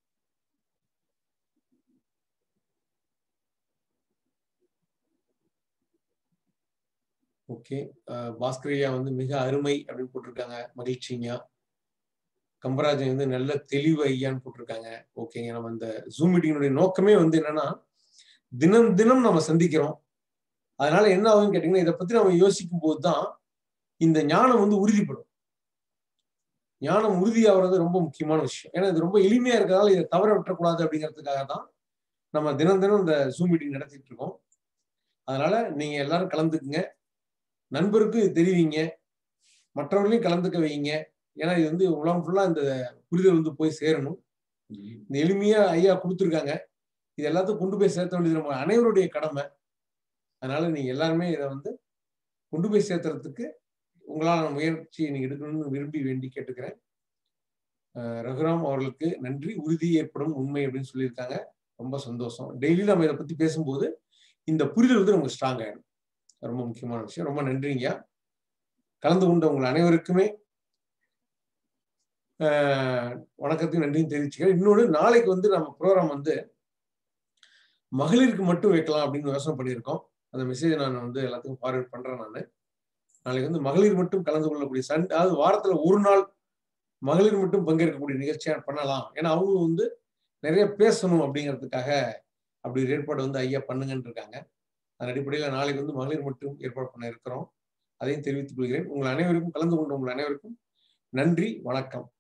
ஓகே பாஸ்கரையா வந்து மிக அருமை அப்படின்னு போட்டிருக்காங்க மகிழ்ச்சிங்க கம்பராஜன் வந்து நல்ல தெளிவு ஐயான்னு போட்டிருக்காங்க ஓகேங்க நம்ம இந்த ஜூம் மீட்டிங்கினுடைய நோக்கமே வந்து என்னன்னா தினம் தினம் நம்ம சந்திக்கிறோம் அதனால என்ன ஆகுதுன்னு கேட்டீங்கன்னா இதை பத்தி நம்ம யோசிக்கும் போது தான் இந்த ஞானம் வந்து உறுதிப்படும் ஞானம் உறுதியாகிறது ரொம்ப முக்கியமான விஷயம் ஏன்னா இது ரொம்ப எளிமையா இருக்கிறதால இதை தவற விட்டுறக்கூடாது அப்படிங்கிறதுக்காக தான் நம்ம தினம் தினம் இந்த ஜூம் மீட்டிங் நடத்திட்டு இருக்கோம் அதனால நீங்க எல்லாரும் கலந்துக்குங்க நண்பருக்கும் இது தெரிவிங்க மற்றவர்களையும் கலந்துக்க வைங்க ஏன்னா இது வந்து உலகம் ஃபுல்லா இந்த புரிதல் வந்து போய் சேரணும் இந்த எளிமையா ஐயா கொடுத்துருக்காங்க இது எல்லாத்தையும் கொண்டு போய் சேர்த்த வேண்டியது நம்ம அனைவருடைய கடமை அதனால நீங்க எல்லாருமே இதை வந்து கொண்டு போய் சேர்த்துறதுக்கு உங்களால் முயற்சி நீங்க எடுக்கணும்னு விரும்பி வேண்டி கேட்டுக்கிறேன் ரகுராம் அவர்களுக்கு நன்றி உறுதி ஏற்படும் உண்மை அப்படின்னு சொல்லியிருக்காங்க ரொம்ப சந்தோஷம் டெய்லி நம்ம இதை பத்தி பேசும்போது இந்த புரிதல் வந்து நமக்கு ஸ்ட்ராங் ஆயிடும் ரொம்ப முக்கியமான விஷயம் ரொம்ப நன்றிங்க கலந்து கொண்ட உங்கள் அனைவருக்குமே வணக்கத்தையும் நன்றியும் தெரிவிச்சுக்கிறேன் இன்னொன்று நாளைக்கு வந்து நம்ம ப்ரோக்ராம் வந்து மகளிருக்கு மட்டும் வைக்கலாம் அப்படின்னு யோசனை பண்ணியிருக்கோம் அந்த மெசேஜ் நான் வந்து எல்லாத்துக்கும் ஃபார்வர்ட் பண்றேன் நான் நாளைக்கு வந்து மகளிர் மட்டும் கலந்து கொள்ளக்கூடிய சன் அதாவது வாரத்துல ஒரு நாள் மகளிர் மட்டும் பங்கேற்கக்கூடிய நிகழ்ச்சியா பண்ணலாம் ஏன்னா அவங்க வந்து நிறைய பேசணும் அப்படிங்கிறதுக்காக அப்படி ஒரு ஏற்பாடு வந்து ஐயா பண்ணுங்கன்னு இருக்காங்க அதன் அடிப்படையில் நாளைக்கு வந்து மகளிர் மட்டும் ஏற்பாடு பண்ண இருக்கிறோம் அதையும் தெரிவித்துக் கொள்கிறேன் உங்கள் அனைவருக்கும் கலந்து கொண்ட உங்கள் அனைவருக்கும் நன்றி வணக்கம்